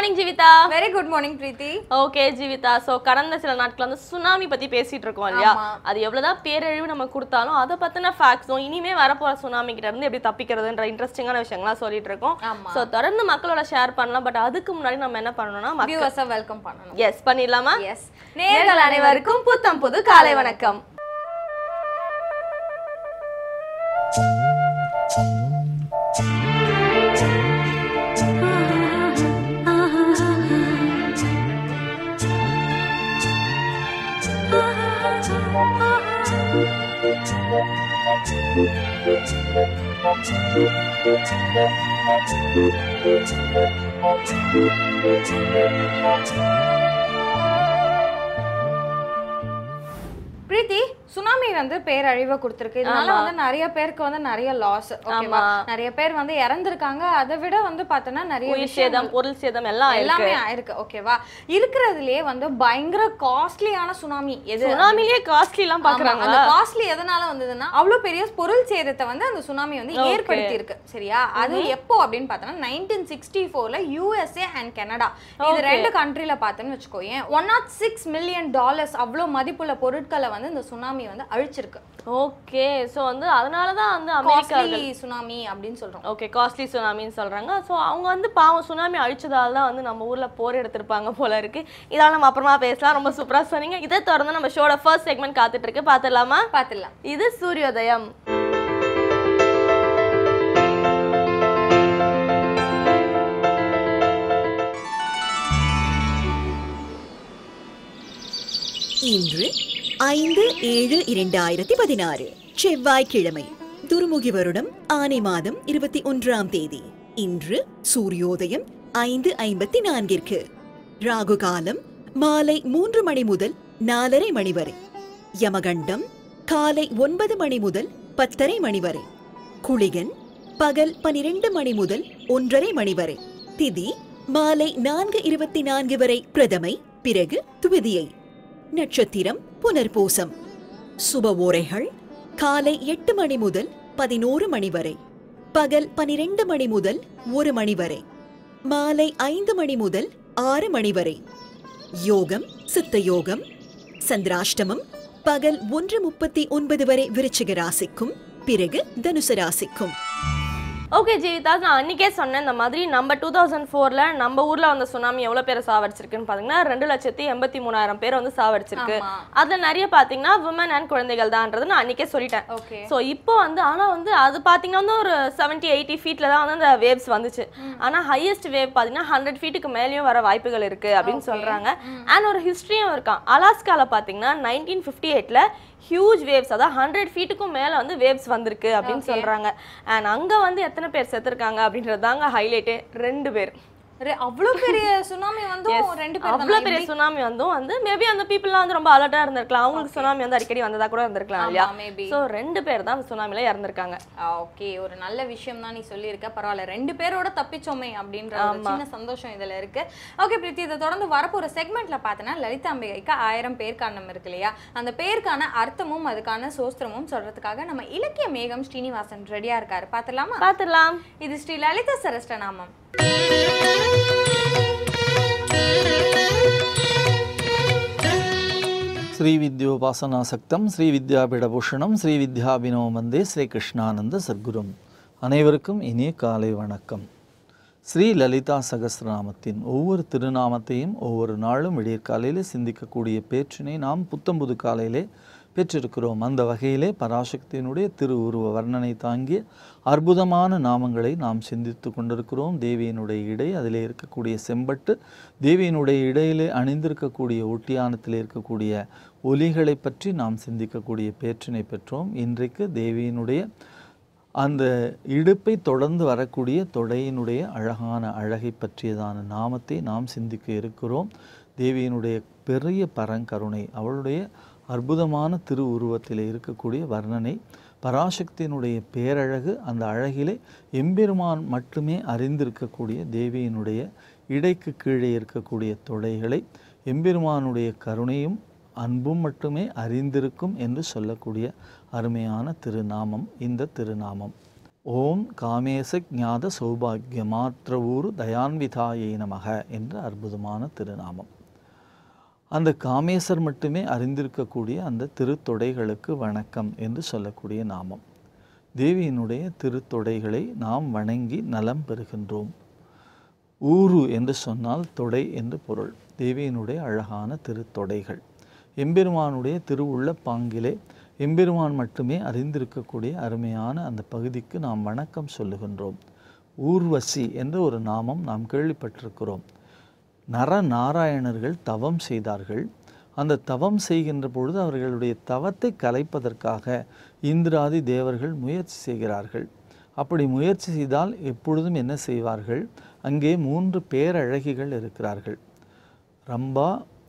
Morning Jeevitha very good morning Preethi okay Jeevitha so கடந்த சில நாட்கள் வந்து சுனாமி பத்தி பேசிட்டு இருக்கோம் இல்லையா ஆமா. அது எவ்வளவுதான் பேரழிவு நம்ம கொடுத்தாலும் அதை பத்தின ஃபேக்ட்ஸும் இனிமே வரப்போற சுனாமி கிட்ட இருந்து எப்படி தப்பிக்கிறதுன்ற இன்ட்ரெஸ்டிங்கான விஷயங்கள்லாம் சொல்லிட்டு இருக்கோம் ஆமா. சோ தொடர்ந்து மக்களோட ஷேர் பண்ணலாம் பட் அதுக்கு முன்னாடி நம்ம என்ன பண்ணணும்னா வியூவர்ஸை வெல்கம் பண்ணணும் எஸ் பண்ணிடலாமா எஸ் நேர்கள் அனைவருக்கும் புத்தம் புது காலை வணக்கம் பிரீத்தி சுனாமி வந்து பேரழிவை கொடுத்துருக்கு இதனால வந்து நிறைய பேருக்கு வந்து நிறைய லாஸ் ஓகேவா ஆமா. நிறைய பேர் வந்து இறந்திருக்காங்க அதை விட வந்து பார்த்தோன்னா நிறைய உயிர் விஷயங்கள் சேதம் பொருள் சேதம் எல்லாம் இருக்கு எல்லாமே ஆயிருக்கு ஓகேவா இருக்கிறதுலயே வந்து பயங்கர காஸ்ட்லியான சுனாமி எது சுனாமிலேயே காஸ்ட்லி எல்லாம் ஆமா, பாக்குறாங்க அந்த காஸ்ட்லி எதனால வந்ததுன்னா அவ்வளவு பெரிய பொருள் சேதத்தை வந்து அந்த சுனாமி வந்து Okay. ஏற்படுத்தி இருக்கு சரியா அது எப்போ அப்படின்னு பார்த்தோம்னா நைன்டீன் சிக்ஸ்டி ஃபோர்ல யூஎஸ்ஏ அண்ட் கனடா இது Okay. ரெண்டு கண்ட்ரில பார்த்தோன்னு வச்சுக்கோயேன் one nought six million dollars அவ்வளோ மதிப்புள்ள பொருட்களை வந்து இந்த சுனாமி வந்து அழிச்சிருக்கு ஓகே சோ வந்து அதனாலதான் வந்து அமெரிக்கா காஸ்ட்லி சுனாமி அப்படின்னு சொல்றோம் ஓகே காஸ்ட்லி சுனாமின்னு சொல்றாங்க ஸோ அவங்க வந்து பாவம் சுனாமி அழிச்சதால தான் வந்து நம்ம ஊர்ல போர் எடுத்திருப்பாங்க போல இருக்கு இதெல்லாம் நம்ம அப்புறமா பேசலாம் ரொம்ப சூப்பரா சொன்னீங்க இதை தொடர்ந்து நம்ம ஷோட ஃபர்ஸ்ட் செக்மெண்ட் காத்துட்டு இருக்கு பார்த்துடலாமா பார்த்துடலாம் இது சூரியோதயம் இன்று ஐந்து ஏழு இரண்டாயிரத்தி பதினாறு செவ்வாய்க்கிழமை துருமுகி வருடம் ஆனை மாதம் இருபத்தி ஒன்றாம் தேதி இன்று சூரியோதயம் ஐந்து ஐம்பத்தி நான்கிற்கு ராகு காலம் மாலை மூன்று மணி முதல் நாலரை மணி வரை யமகண்டம் காலை ஒன்பது மணி முதல் பத்தரை மணி வரை குளிகன் பகல் பனிரெண்டு மணி முதல் ஒன்றரை மணி வரை திதி மாலை நான்கு இருபத்தி நான்கு வரை பிரதமை பிறகு துவிதியை நட்சத்திரம் புனர்பூசம் சுப ஓரைகள் காலை எட்டு மணி முதல் பதினோரு மணி வரை பகல் பனிரெண்டு மணி முதல் ஒரு மணி வரை மாலை ஐந்து மணி முதல் ஆறு மணி வரை யோகம் சித்த யோகம் சந்திராஷ்டமம் பகல் ஒன்று முப்பத்தி ஒன்பது வரை விருச்சிக ராசிக்கும் பிறகு தனுசு ராசிக்கும் ஓகே ஜீவிதா நான் அன்னைக்கே சொன்னேன் இந்த மாதிரி நம்ம டூ தௌசண்ட் ஃபோர்ல நம்ம ஊர்ல வந்த சுனாமி எவ்வளவு பேரை சாவடிச்சிருக்குன்னு பாத்தீங்கன்னா ரெண்டு லட்சத்தி எண்பத்தி மூணாயிரம் பேர் வந்து சாவடிச்சிருக்கு ஆமா. அதுல நிறைய பாத்தீங்கன்னா விமன் அண்ட் குழந்தைகள் தான்ன்றது நான் அன்னைக்கே சொல்லிட்டேன் ஓகே ஸோ இப்போ வந்து ஆனா வந்து அது பாத்தீங்கன்னா வந்து ஒரு செவன்ட்டி எயிட்டி ஃபீட்ல தான் வந்து அந்த வேவ்ஸ் வந்துச்சு ஆனா ஹையஸ்ட் வேவ் பாத்தீங்கன்னா ஹண்ட்ரட் ஃபீட்டுக்கு மேலேயும் வர வாய்ப்புகள் இருக்கு அப்படின்னு சொல்றாங்க அண்ட் ஒரு ஹிஸ்டரியும் இருக்கான் அலாஸ்கால பாத்தீங்கன்னா நைன்டீன் ஃபிஃப்டி எயிட்ல ஹியூஜ் வேவ்ஸ் அதாவது ஹண்ட்ரட் ஃபீட்டுக்கும் மேல வந்து வேவ்ஸ் வந்திருக்கு அப்படின்னு சொல்றாங்க அண்ட் அங்க வந்து எத்தனை பேர் செத்துருக்காங்க அப்படின்றது தாங்க ஹைலைட்டே ரெண்டு பேர் அவ்வளோ பெரிய சுனாமி வந்து ரெண்டு பேர் அவ்வளோ பெரிய சுனாமி வந்தும் வந்து மேபி அந்த பீப்புள்லாம் வந்து ரொம்ப அலர்ட்டா இருந்திருக்கலாம் அவங்களுக்கு சுனாமி வந்து அடிக்கடி வந்ததா கூட இருந்திருக்கலாம் இல்லையா மேபி ஸோ ரெண்டு பேர் தான் அந்த சுனாமில இறந்திருக்காங்க ஓகே ஒரு நல்ல விஷயம் தான் நீ சொல்லியிருக்க பரவாயில்ல ரெண்டு பேரோட தப்பிச்சோமே அப்படின்ற ஒரு சின்ன சந்தோஷம் இதுல இருக்கு ஓகே பிரீத்தி இதை தொடர்ந்து வரப்போற செக்மெண்ட்ல பார்த்தோன்னா லலிதா அம்பிகைக்கு ஆயிரம் பேர்க்கானம் இருக்கு இல்லையா அந்த பேருக்கான அர்த்தமும் அதுக்கான சோஸ்திரமும் சொல்றதுக்காக நம்ம இலக்கிய மேகம் ஸ்ரீனிவாசன் ரெடியா இருக்காரு பார்த்துடலாமா பார்த்துடலாம் இது ஸ்ரீ லலிதா சரஸ்டநாமம் ஸ்ரீவித்யோபாசனாசக்தம் ஸ்ரீவித்யாபிடபூஷணம் ஸ்ரீவித்யாபினோ வந்தே ஸ்ரீ கிருஷ்ணானந்த சத்குரும் அனைவருக்கும் இனிய காலை வணக்கம் ஸ்ரீ லலிதா சகஸ்ரநாமத்தின் ஒவ்வொரு திருநாமத்தையும் ஒவ்வொரு நாளும் விடியற்காலையிலே சிந்திக்கக்கூடிய பேற்றினை நாம் புத்தம்புது காலையிலே பெற்றிருக்கிறோம் அந்த வகையிலே பராசக்தியினுடைய திரு உருவ வர்ணனை தாங்கிய அற்புதமான நாமங்களை நாம் சிந்தித்து கொண்டிருக்கிறோம் தேவியினுடைய இடை அதிலே இருக்கக்கூடிய செம்பட்டு தேவியினுடைய இடையிலே அணிந்திருக்கக்கூடிய ஒட்டியானத்தில் இருக்கக்கூடிய ஒலிகளை பற்றி நாம் சிந்திக்கக்கூடிய பேற்றினை பெற்றோம் இன்றைக்கு தேவியினுடைய அந்த இடுப்பை தொடர்ந்து வரக்கூடிய தொடையினுடைய அழகான அழகை பற்றியதான நாமத்தை நாம் சிந்திக்க இருக்கிறோம் தேவியினுடைய பெரிய பரங்கருணை அவளுடைய அற்புதமான திரு உருவத்தில் இருக்கக்கூடிய வர்ணனை பராசக்தியினுடைய பேரழகு அந்த அழகிலே எம்பெருமான் மட்டுமே அறிந்திருக்கக்கூடிய தேவியினுடைய இடைக்கு கீழே இருக்கக்கூடிய தொடைகளை எம்பெருமானுடைய கருணையும் அன்பும் மட்டுமே அறிந்திருக்கும் என்று சொல்லக்கூடிய அருமையான திருநாமம் இந்த திருநாமம் ஓம் காமேச ஞாத சௌபாகிய மாத்திரவூரு தயான்விதாயை நமக என்ற அற்புதமான திருநாமம் அந்த காமேசர் மட்டுமே அறிந்திருக்கக்கூடிய அந்த திருத்தொடைகளுக்கு வணக்கம் என்று சொல்லக்கூடிய நாமம் தேவியினுடைய திருத்தொடைகளை நாம் வணங்கி நலம் பெறுகின்றோம் ஊரு என்று சொன்னால் தொடை என்று பொருள் தேவியினுடைய அழகான திருத்தொடைகள் எம்பெருமானுடைய திருவுள்ள பாங்கிலே எம்பெருமான் மட்டுமே அறிந்திருக்கக்கூடிய அருமையான அந்த பகுதிக்கு நாம் வணக்கம் சொல்லுகின்றோம் ஊர்வசி என்ற ஒரு நாமம் நாம் கேள்விப்பட்டிருக்கிறோம் நர நாராயணர்கள் தவம் செய்தார்கள் அந்த தவம் செய்கின்ற பொழுது அவர்களுடைய தவத்தை கலைப்பதற்காக இந்திராதி தேவர்கள் முயற்சி செய்கிறார்கள் அப்படி முயற்சி செய்தால் எப்பொழுதும் என்ன செய்வார்கள் அங்கே மூன்று பேரழகிகள் இருக்கிறார்கள் ரம்பா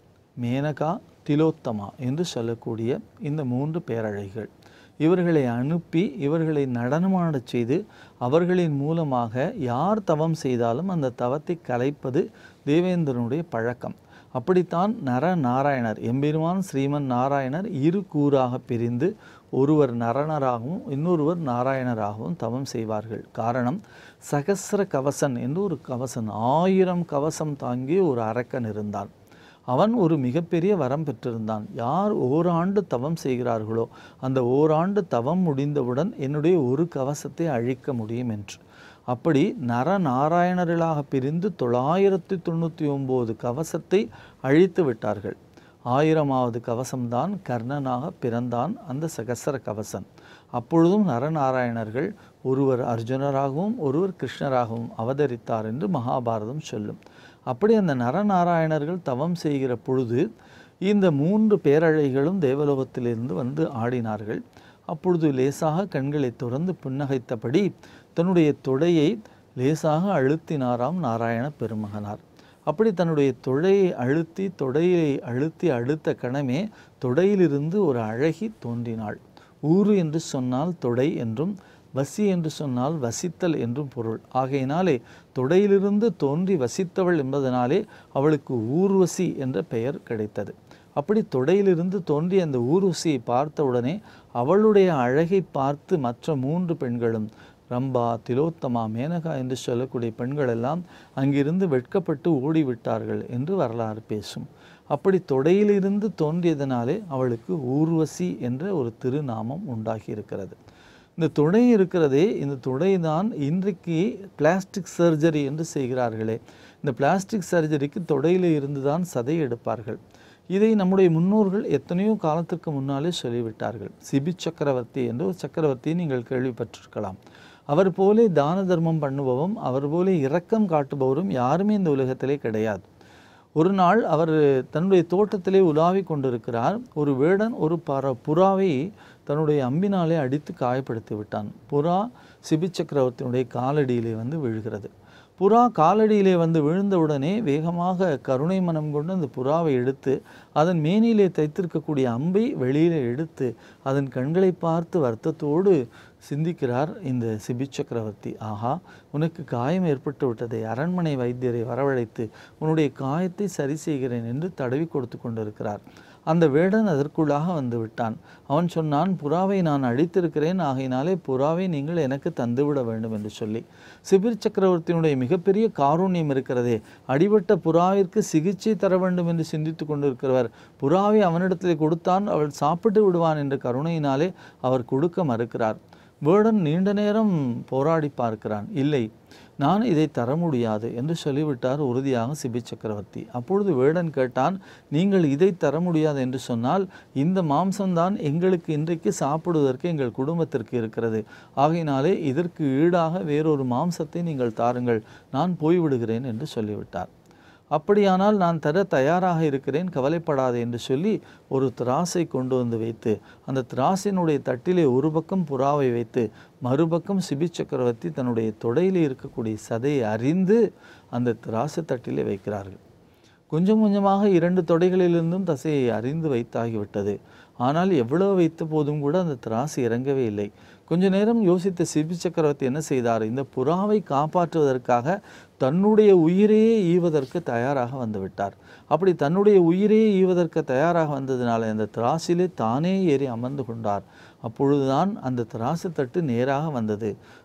மேனகா திலோத்தமா என்று சொல்லக்கூடிய இந்த மூன்று பேரழகிகள் இவர்களை அனுப்பி இவர்களை நடனமாடச் செய்து அவர்களின் மூலமாக யார் தவம் செய்தாலும் அந்த தவத்தை கலைப்பது தேவேந்திரனுடைய பழக்கம் அப்படித்தான் நர நாராயணர் எம்பெருமான் ஸ்ரீமன் நாராயணர் இரு கூறாக பிரிந்து ஒருவர் நரனராகவும் இன்னொருவர் நாராயணராகவும் தவம் செய்வார்கள் காரணம் சகசிர கவசன் என்று ஒரு கவசன் ஆயிரம் கவசம் தாங்கிய ஒரு அரக்கன் இருந்தான் அவன் ஒரு மிகப்பெரிய வரம் பெற்றிருந்தான் யார் ஓராண்டு தவம் செய்கிறார்களோ அந்த ஓராண்டு தவம் முடிந்தவுடன் என்னுடைய ஒரு கவசத்தை அழிக்க முடியும் என்று அப்படி நர நாராயணர்களாக பிரிந்து தொள்ளாயிரத்தி தொண்ணூற்றி ஒம்பது கவசத்தை அழித்து விட்டார்கள் ஆயிரமாவது கவசம்தான் கர்ணனாக பிறந்தான் அந்த சகசர கவசன் அப்பொழுதும் நரநாராயணர்கள் ஒருவர் அர்ஜுனராகவும் ஒருவர் கிருஷ்ணராகவும் அவதரித்தார் என்று மகாபாரதம் சொல்லும் அப்படி அந்த நரநாராயணர்கள் தவம் செய்கிற பொழுது இந்த மூன்று பேரழைகளும் தேவலோகத்திலிருந்து வந்து ஆடினார்கள் அப்பொழுது லேசாக கண்களை துறந்து புன்னகைத்தபடி தன்னுடைய தொடையை லேசாக அழுத்தினாராம் நாராயண பெருமகனார் அப்படி தன்னுடைய தொடையை அழுத்தி தொடையை அழுத்தி அடுத்த கணமே தொடையிலிருந்து ஒரு அழகி தோன்றினாள் ஊரு என்று சொன்னால் தொடை என்றும் வசி என்று சொன்னால் வசித்தல் என்றும் பொருள் ஆகையினாலே தொடையிலிருந்து தோன்றி வசித்தவள் என்பதனாலே அவளுக்கு ஊர்வசி என்ற பெயர் கிடைத்தது அப்படி தொடையிலிருந்து தோன்றிய அந்த ஊர்வசியை பார்த்தவுடனே அவளுடைய அழகை பார்த்து மற்ற மூன்று பெண்களும் ரம்பா திலோத்தமா மேனகா என்று சொல்லக்கூடிய பெண்கள் எல்லாம் அங்கிருந்து வெட்கப்பட்டு ஓடிவிட்டார்கள் என்று வரலாறு பேசும் அப்படி தொடையிலிருந்து தோன்றியதனாலே அவளுக்கு ஊர்வசி என்ற ஒரு திருநாமம் உண்டாகி இருக்கிறது இந்த தொடை இருக்கிறதே இந்த தொடை தான் இன்றைக்கு பிளாஸ்டிக் சர்ஜரி என்று செய்கிறார்களே இந்த பிளாஸ்டிக் சர்ஜரிக்கு தொடையில் இருந்து தான் சதை எடுப்பார்கள் இதை நம்முடைய முன்னோர்கள் எத்தனையோ காலத்திற்கு முன்னாலே சொல்லிவிட்டார்கள் சிபி சக்கரவர்த்தி என்று ஒரு சக்கரவர்த்தியை நீங்கள் கேள்விப்பட்டிருக்கலாம் அவர் போலே தான தர்மம் பண்ணுபவரும் அவர் போலே இரக்கம் காட்டுபவரும் யாருமே இந்த உலகத்திலே கிடையாது ஒரு நாள் அவர் தன்னுடைய தோட்டத்திலே உலாவிக் கொண்டிருக்கிறார் ஒரு வேடன் ஒரு பற புறாவை தன்னுடைய அம்பினாலே அடித்து காயப்படுத்தி விட்டான் புறா சிபி சக்கரவர்த்தியினுடைய காலடியிலே வந்து விழுகிறது புறா காலடியிலே வந்து விழுந்தவுடனே வேகமாக கருணை மனம் கொண்டு அந்த புறாவை எடுத்து அதன் மேனிலே தைத்திருக்கக்கூடிய அம்பை வெளியிலே எடுத்து அதன் கண்களை பார்த்து வருத்தத்தோடு சிந்திக்கிறார் இந்த சிபி சக்கரவர்த்தி ஆஹா உனக்கு காயம் ஏற்பட்டு விட்டதை அரண்மனை வைத்தியரை வரவழைத்து உன்னுடைய காயத்தை சரி செய்கிறேன் என்று தடவி கொடுத்து கொண்டிருக்கிறார் அந்த வேடன் அதற்குள்ளாக வந்து விட்டான் அவன் சொன்னான் புறாவை நான் அழித்திருக்கிறேன் ஆகையினாலே புறாவை நீங்கள் எனக்கு தந்துவிட வேண்டும் என்று சொல்லி சிபிர் சக்கரவர்த்தியினுடைய மிகப்பெரிய காரூண்யம் இருக்கிறதே அடிபட்ட புறாவிற்கு சிகிச்சை தர வேண்டும் என்று சிந்தித்து கொண்டிருக்கிறவர் புறாவை அவனிடத்திலே கொடுத்தான் அவள் சாப்பிட்டு விடுவான் என்ற கருணையினாலே அவர் கொடுக்க மறுக்கிறார் வேடன் நீண்ட நேரம் போராடி பார்க்கிறான் இல்லை நான் இதை தர முடியாது என்று சொல்லிவிட்டார் உறுதியாக சிபி சக்கரவர்த்தி அப்பொழுது வேடன் கேட்டான் நீங்கள் இதை தர முடியாது என்று சொன்னால் இந்த மாம்சம்தான் எங்களுக்கு இன்றைக்கு சாப்பிடுவதற்கு எங்கள் குடும்பத்திற்கு இருக்கிறது ஆகையினாலே இதற்கு ஈடாக வேறொரு மாம்சத்தை நீங்கள் தாருங்கள் நான் போய்விடுகிறேன் என்று சொல்லிவிட்டார் அப்படியானால் நான் தர தயாராக இருக்கிறேன் கவலைப்படாதே என்று சொல்லி ஒரு திராசை கொண்டு வந்து வைத்து அந்த திராசினுடைய தட்டிலே ஒரு பக்கம் புறாவை வைத்து மறுபக்கம் சிபி சக்கரவர்த்தி தன்னுடைய தொடையிலே இருக்கக்கூடிய சதையை அறிந்து அந்த திராசு தட்டிலே வைக்கிறார்கள் கொஞ்சம் கொஞ்சமாக இரண்டு தொடைகளிலிருந்தும் தசையை அறிந்து வைத்தாகிவிட்டது ஆனால் எவ்வளவு வைத்த போதும் கூட அந்த திராசு இறங்கவே இல்லை கொஞ்ச நேரம் யோசித்த சிபி சக்கரவர்த்தி என்ன செய்தார் இந்த புறாவை காப்பாற்றுவதற்காக தன்னுடைய உயிரையே ஈவதற்கு தயாராக வந்துவிட்டார் அப்படி தன்னுடைய உயிரையே ஈவதற்கு தயாராக வந்ததினால அந்த திராசிலே தானே ஏறி அமர்ந்து கொண்டார் அப்பொழுதுதான் அந்த திராசு தட்டு நேராக வந்தது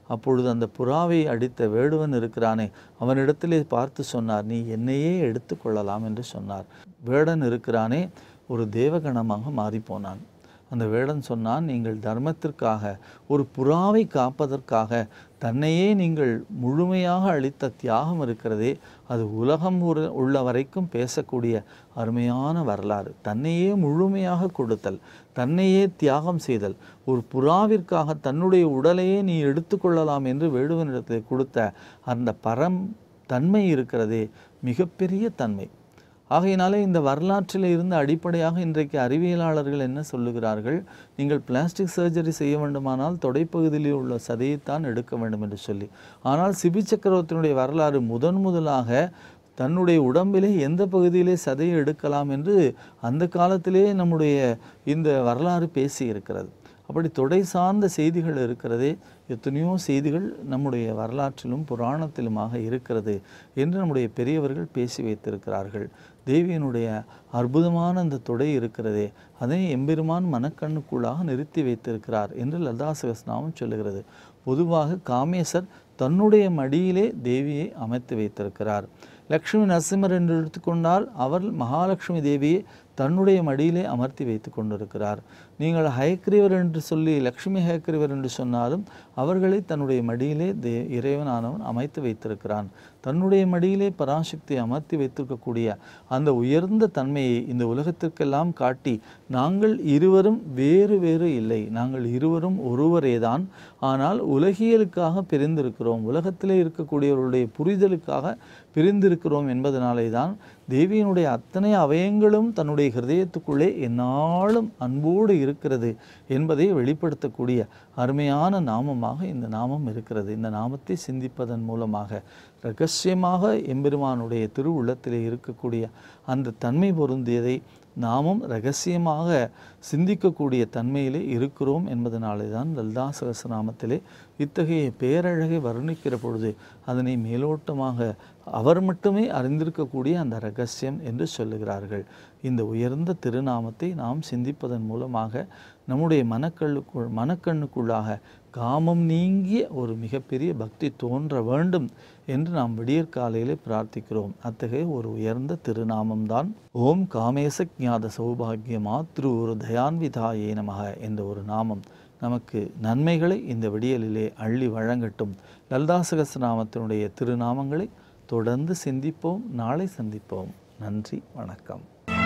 அப்பொழுது அந்த புறாவை அடித்த வேடுவன் இருக்கிறானே அவனிடத்திலே பார்த்து சொன்னார் நீ என்னையே எடுத்துக்கொள்ளலாம் என்று சொன்னார் வேடன் இருக்கிறானே ஒரு தேவகணமாக மாறிப்போனான் அந்த வேடன் சொன்னான் நீங்கள் தர்மத்திற்காக ஒரு புறாவை காப்பதற்காக தன்னையே நீங்கள் முழுமையாக அளித்த தியாகம் இருக்கிறதே அது உலகம் ஒரு உள்ள வரைக்கும் பேசக்கூடிய அருமையான வரலாறு தன்னையே முழுமையாக கொடுத்தல் தன்னையே தியாகம் செய்தல் ஒரு புறாவிற்காக தன்னுடைய உடலையே நீ எடுத்துக்கொள்ளலாம் என்று வேடுவனிடத்தில் கொடுத்த அந்த பரம் தன்மை இருக்கிறதே மிகப்பெரிய தன்மை ஆகையினாலே இந்த வரலாற்றில் இருந்து அடிப்படையாக இன்றைக்கு அறிவியலாளர்கள் என்ன சொல்லுகிறார்கள் நீங்கள் பிளாஸ்டிக் சர்ஜரி செய்ய வேண்டுமானால் தொடைப்பகுதியில் உள்ள சதையைத்தான் எடுக்க வேண்டும் என்று சொல்லி ஆனால் சிபி சக்கரவர்த்தியினுடைய வரலாறு முதன் முதலாக தன்னுடைய உடம்பிலே எந்த பகுதியிலே சதையை எடுக்கலாம் என்று அந்த காலத்திலே நம்முடைய இந்த வரலாறு பேசி இருக்கிறது அப்படி தொடை சார்ந்த செய்திகள் இருக்கிறதே எத்தனையோ செய்திகள் நம்முடைய வரலாற்றிலும் புராணத்திலுமாக இருக்கிறது என்று நம்முடைய பெரியவர்கள் பேசி வைத்திருக்கிறார்கள் தேவியனுடைய அற்புதமான அந்த தொடை இருக்கிறதே அதை எம்பெருமான் மனக்கண்ணுக்குள்ளாக நிறுத்தி வைத்திருக்கிறார் என்று லதா சகஸ்நாமம் சொல்லுகிறது பொதுவாக காமேசர் தன்னுடைய மடியிலே தேவியை அமைத்து வைத்திருக்கிறார் லக்ஷ்மி நரசிம்மர் என்று எடுத்துக்கொண்டால் அவர் மகாலட்சுமி தேவியை தன்னுடைய மடியிலே அமர்த்தி வைத்து கொண்டிருக்கிறார் நீங்கள் ஹயக்ரீவர் என்று சொல்லி லக்ஷ்மி ஹயக்ரீவர் என்று சொன்னாலும் அவர்களை தன்னுடைய மடியிலே தே இறைவனானவன் அமைத்து வைத்திருக்கிறான் தன்னுடைய மடியிலே பராசக்தி அமர்த்தி வைத்திருக்கக்கூடிய அந்த உயர்ந்த தன்மையை இந்த உலகத்திற்கெல்லாம் காட்டி நாங்கள் இருவரும் வேறு வேறு இல்லை நாங்கள் இருவரும் ஒருவரேதான் ஆனால் உலகியலுக்காக பிரிந்திருக்கிறோம் உலகத்திலே இருக்கக்கூடியவர்களுடைய புரிதலுக்காக பிரிந்திருக்கிறோம் என்பதனாலே தான் தேவியினுடைய அத்தனை அவயங்களும் தன்னுடைய ஹிருதயத்துக்குள்ளே எந்நாளும் அன்போடு இருக்கிறது என்பதை வெளிப்படுத்தக்கூடிய அருமையான நாமமாக இந்த நாமம் இருக்கிறது இந்த நாமத்தை சிந்திப்பதன் மூலமாக ரகசியமாக எம்பெருமானுடைய திருவுள்ளத்திலே இருக்கக்கூடிய அந்த தன்மை பொருந்தியதை நாமும் ரகசியமாக சிந்திக்கக்கூடிய தன்மையிலே இருக்கிறோம் என்பதனாலே தான் லலிதா சகசநாமத்திலே இத்தகைய பேரழகை வர்ணிக்கிற பொழுது அதனை மேலோட்டமாக அவர் மட்டுமே அறிந்திருக்கக்கூடிய அந்த ரகசியம் என்று சொல்லுகிறார்கள் இந்த உயர்ந்த திருநாமத்தை நாம் சிந்திப்பதன் மூலமாக நம்முடைய மனக்கண்ணுக்குள் மனக்கண்ணுக்குள்ளாக காமம் நீங்கிய ஒரு மிகப்பெரிய பக்தி தோன்ற வேண்டும் என்று நாம் விடியற்காலையிலே பிரார்த்திக்கிறோம் அத்தகைய ஒரு உயர்ந்த திருநாமம்தான் ஓம் காமேச ஞாத சௌபாகிய மாத்ரு ஒரு தயான்விதாயே நமக என்ற ஒரு நாமம் நமக்கு நன்மைகளை இந்த விடியலிலே அள்ளி வழங்கட்டும் லலிதா சகஸ்ரநாமத்தினுடைய திருநாமங்களை தொடர்ந்து சிந்திப்போம் நாளை சந்திப்போம் நன்றி வணக்கம்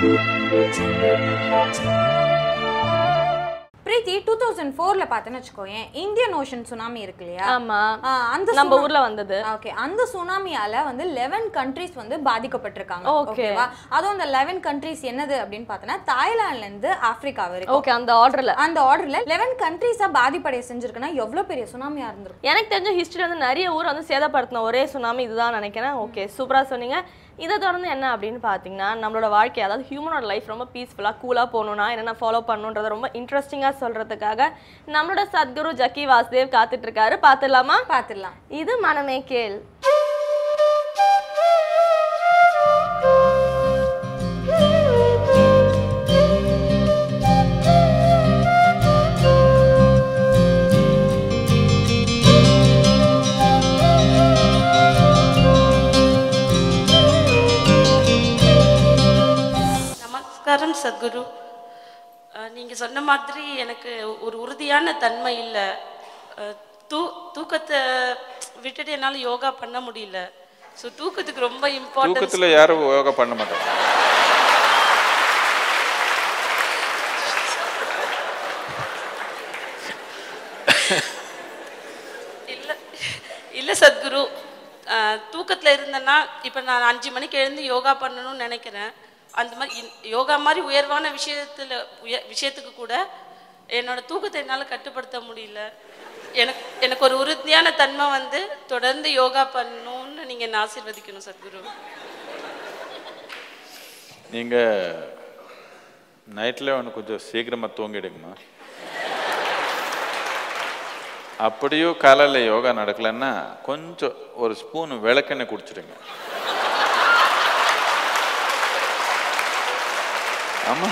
பிரீத்தி டூ தௌசண்ட் ஃபோர்ல பார்த்தேன்னு வச்சுக்கோயேன் இந்தியன் ஓஷன் சுனாமி இருக்கு இல்லையா ஆமா ஆ, அந்த நம்ம ஊர்ல வந்தது ஓகே அந்த சுனாமியால வந்து லெவன் கண்ட்ரீஸ் வந்து பாதிக்கப்பட்டிருக்காங்க Okay. ஓகேவா அதுவும் அந்த லெவன் கண்ட்ரீஸ் என்னது அப்படின்னு பார்த்தோன்னா தாய்லாந்துல இருந்து ஆப்பிரிக்கா வரைக்கும் ஓகே அந்த ஆர்டர்ல அந்த ஆர்டர்ல லெவன் கண்ட்ரீஸா பாதிப்படைய செஞ்சிருக்குன்னா எவ்வளவு பெரிய சுனாமியா இருந்திருக்கும் எனக்கு தெரிஞ்ச ஹிஸ்டரி வந்து நிறைய ஊர் வந்து சேதப்படுத்தின ஒரே சுனாமி இதுதான் நினைக்கிறேன் ஓகே சூப்பரா சொன்னீங்க இதை தொடர்ந்து என்ன அப்படின்னு பார்த்தீங்கன்னா நம்மளோட வாழ்க்கை அதாவது ஹியூமனோட லைஃப் ரொம்ப பீஸ்ஃபுல்லாக கூலாக போகணும்னா என்னென்ன ஃபாலோ பண்ணணுன்றத ரொம்ப இன்ட்ரெஸ்டிங்காக சொல்கிறதுக்காக நம்மளோட சத்குரு ஜக்கி வாசுதேவ் காத்துட்டு இருக்காரு பார்த்துடலாமா பார்த்துடலாம் இது மனமே கேள் நமஸ்காரம் சத்குரு நீங்கள் சொன்ன மாதிரி எனக்கு ஒரு உறுதியான தன்மை இல்லை தூ தூக்கத்தை விட்டுட்டு என்னால் யோகா பண்ண முடியல ஸோ தூக்கத்துக்கு ரொம்ப இம்பார்ட்டன்ஸ் தூக்கத்துல யாரும் யோகா பண்ண மாட்டாங்க இல்லை இல்லை சத்குரு தூக்கத்தில் இருந்தேன்னா இப்போ நான் அஞ்சு மணிக்கு எழுந்து யோகா பண்ணணும்னு நினைக்கிறேன் அந்த மாதிரி இன்- யோகா மாதிரி உயர்வான விஷயத்தில் உய விஷயத்துக்கு கூட என்னோட தூக்கத்தை என்னால் கட்டுப்படுத்த முடியல எனக்கு எனக்கு ஒரு உறுதியான தன்மை வந்து தொடர்ந்து யோகா பண்ணணும்னு நீங்கள் என்ன ஆசீர்வதிக்கணும் சத்குரு நீங்க நைட்ல ஒன்று கொஞ்சம் சீக்கிரமா தூங்கிடுங்கம்மா அப்படியும் காலையில் யோகா நடக்கலைன்னா கொஞ்சம் ஒரு ஸ்பூன் விளக்கெண்ணெய் குடிச்சிடுங்க ஆமா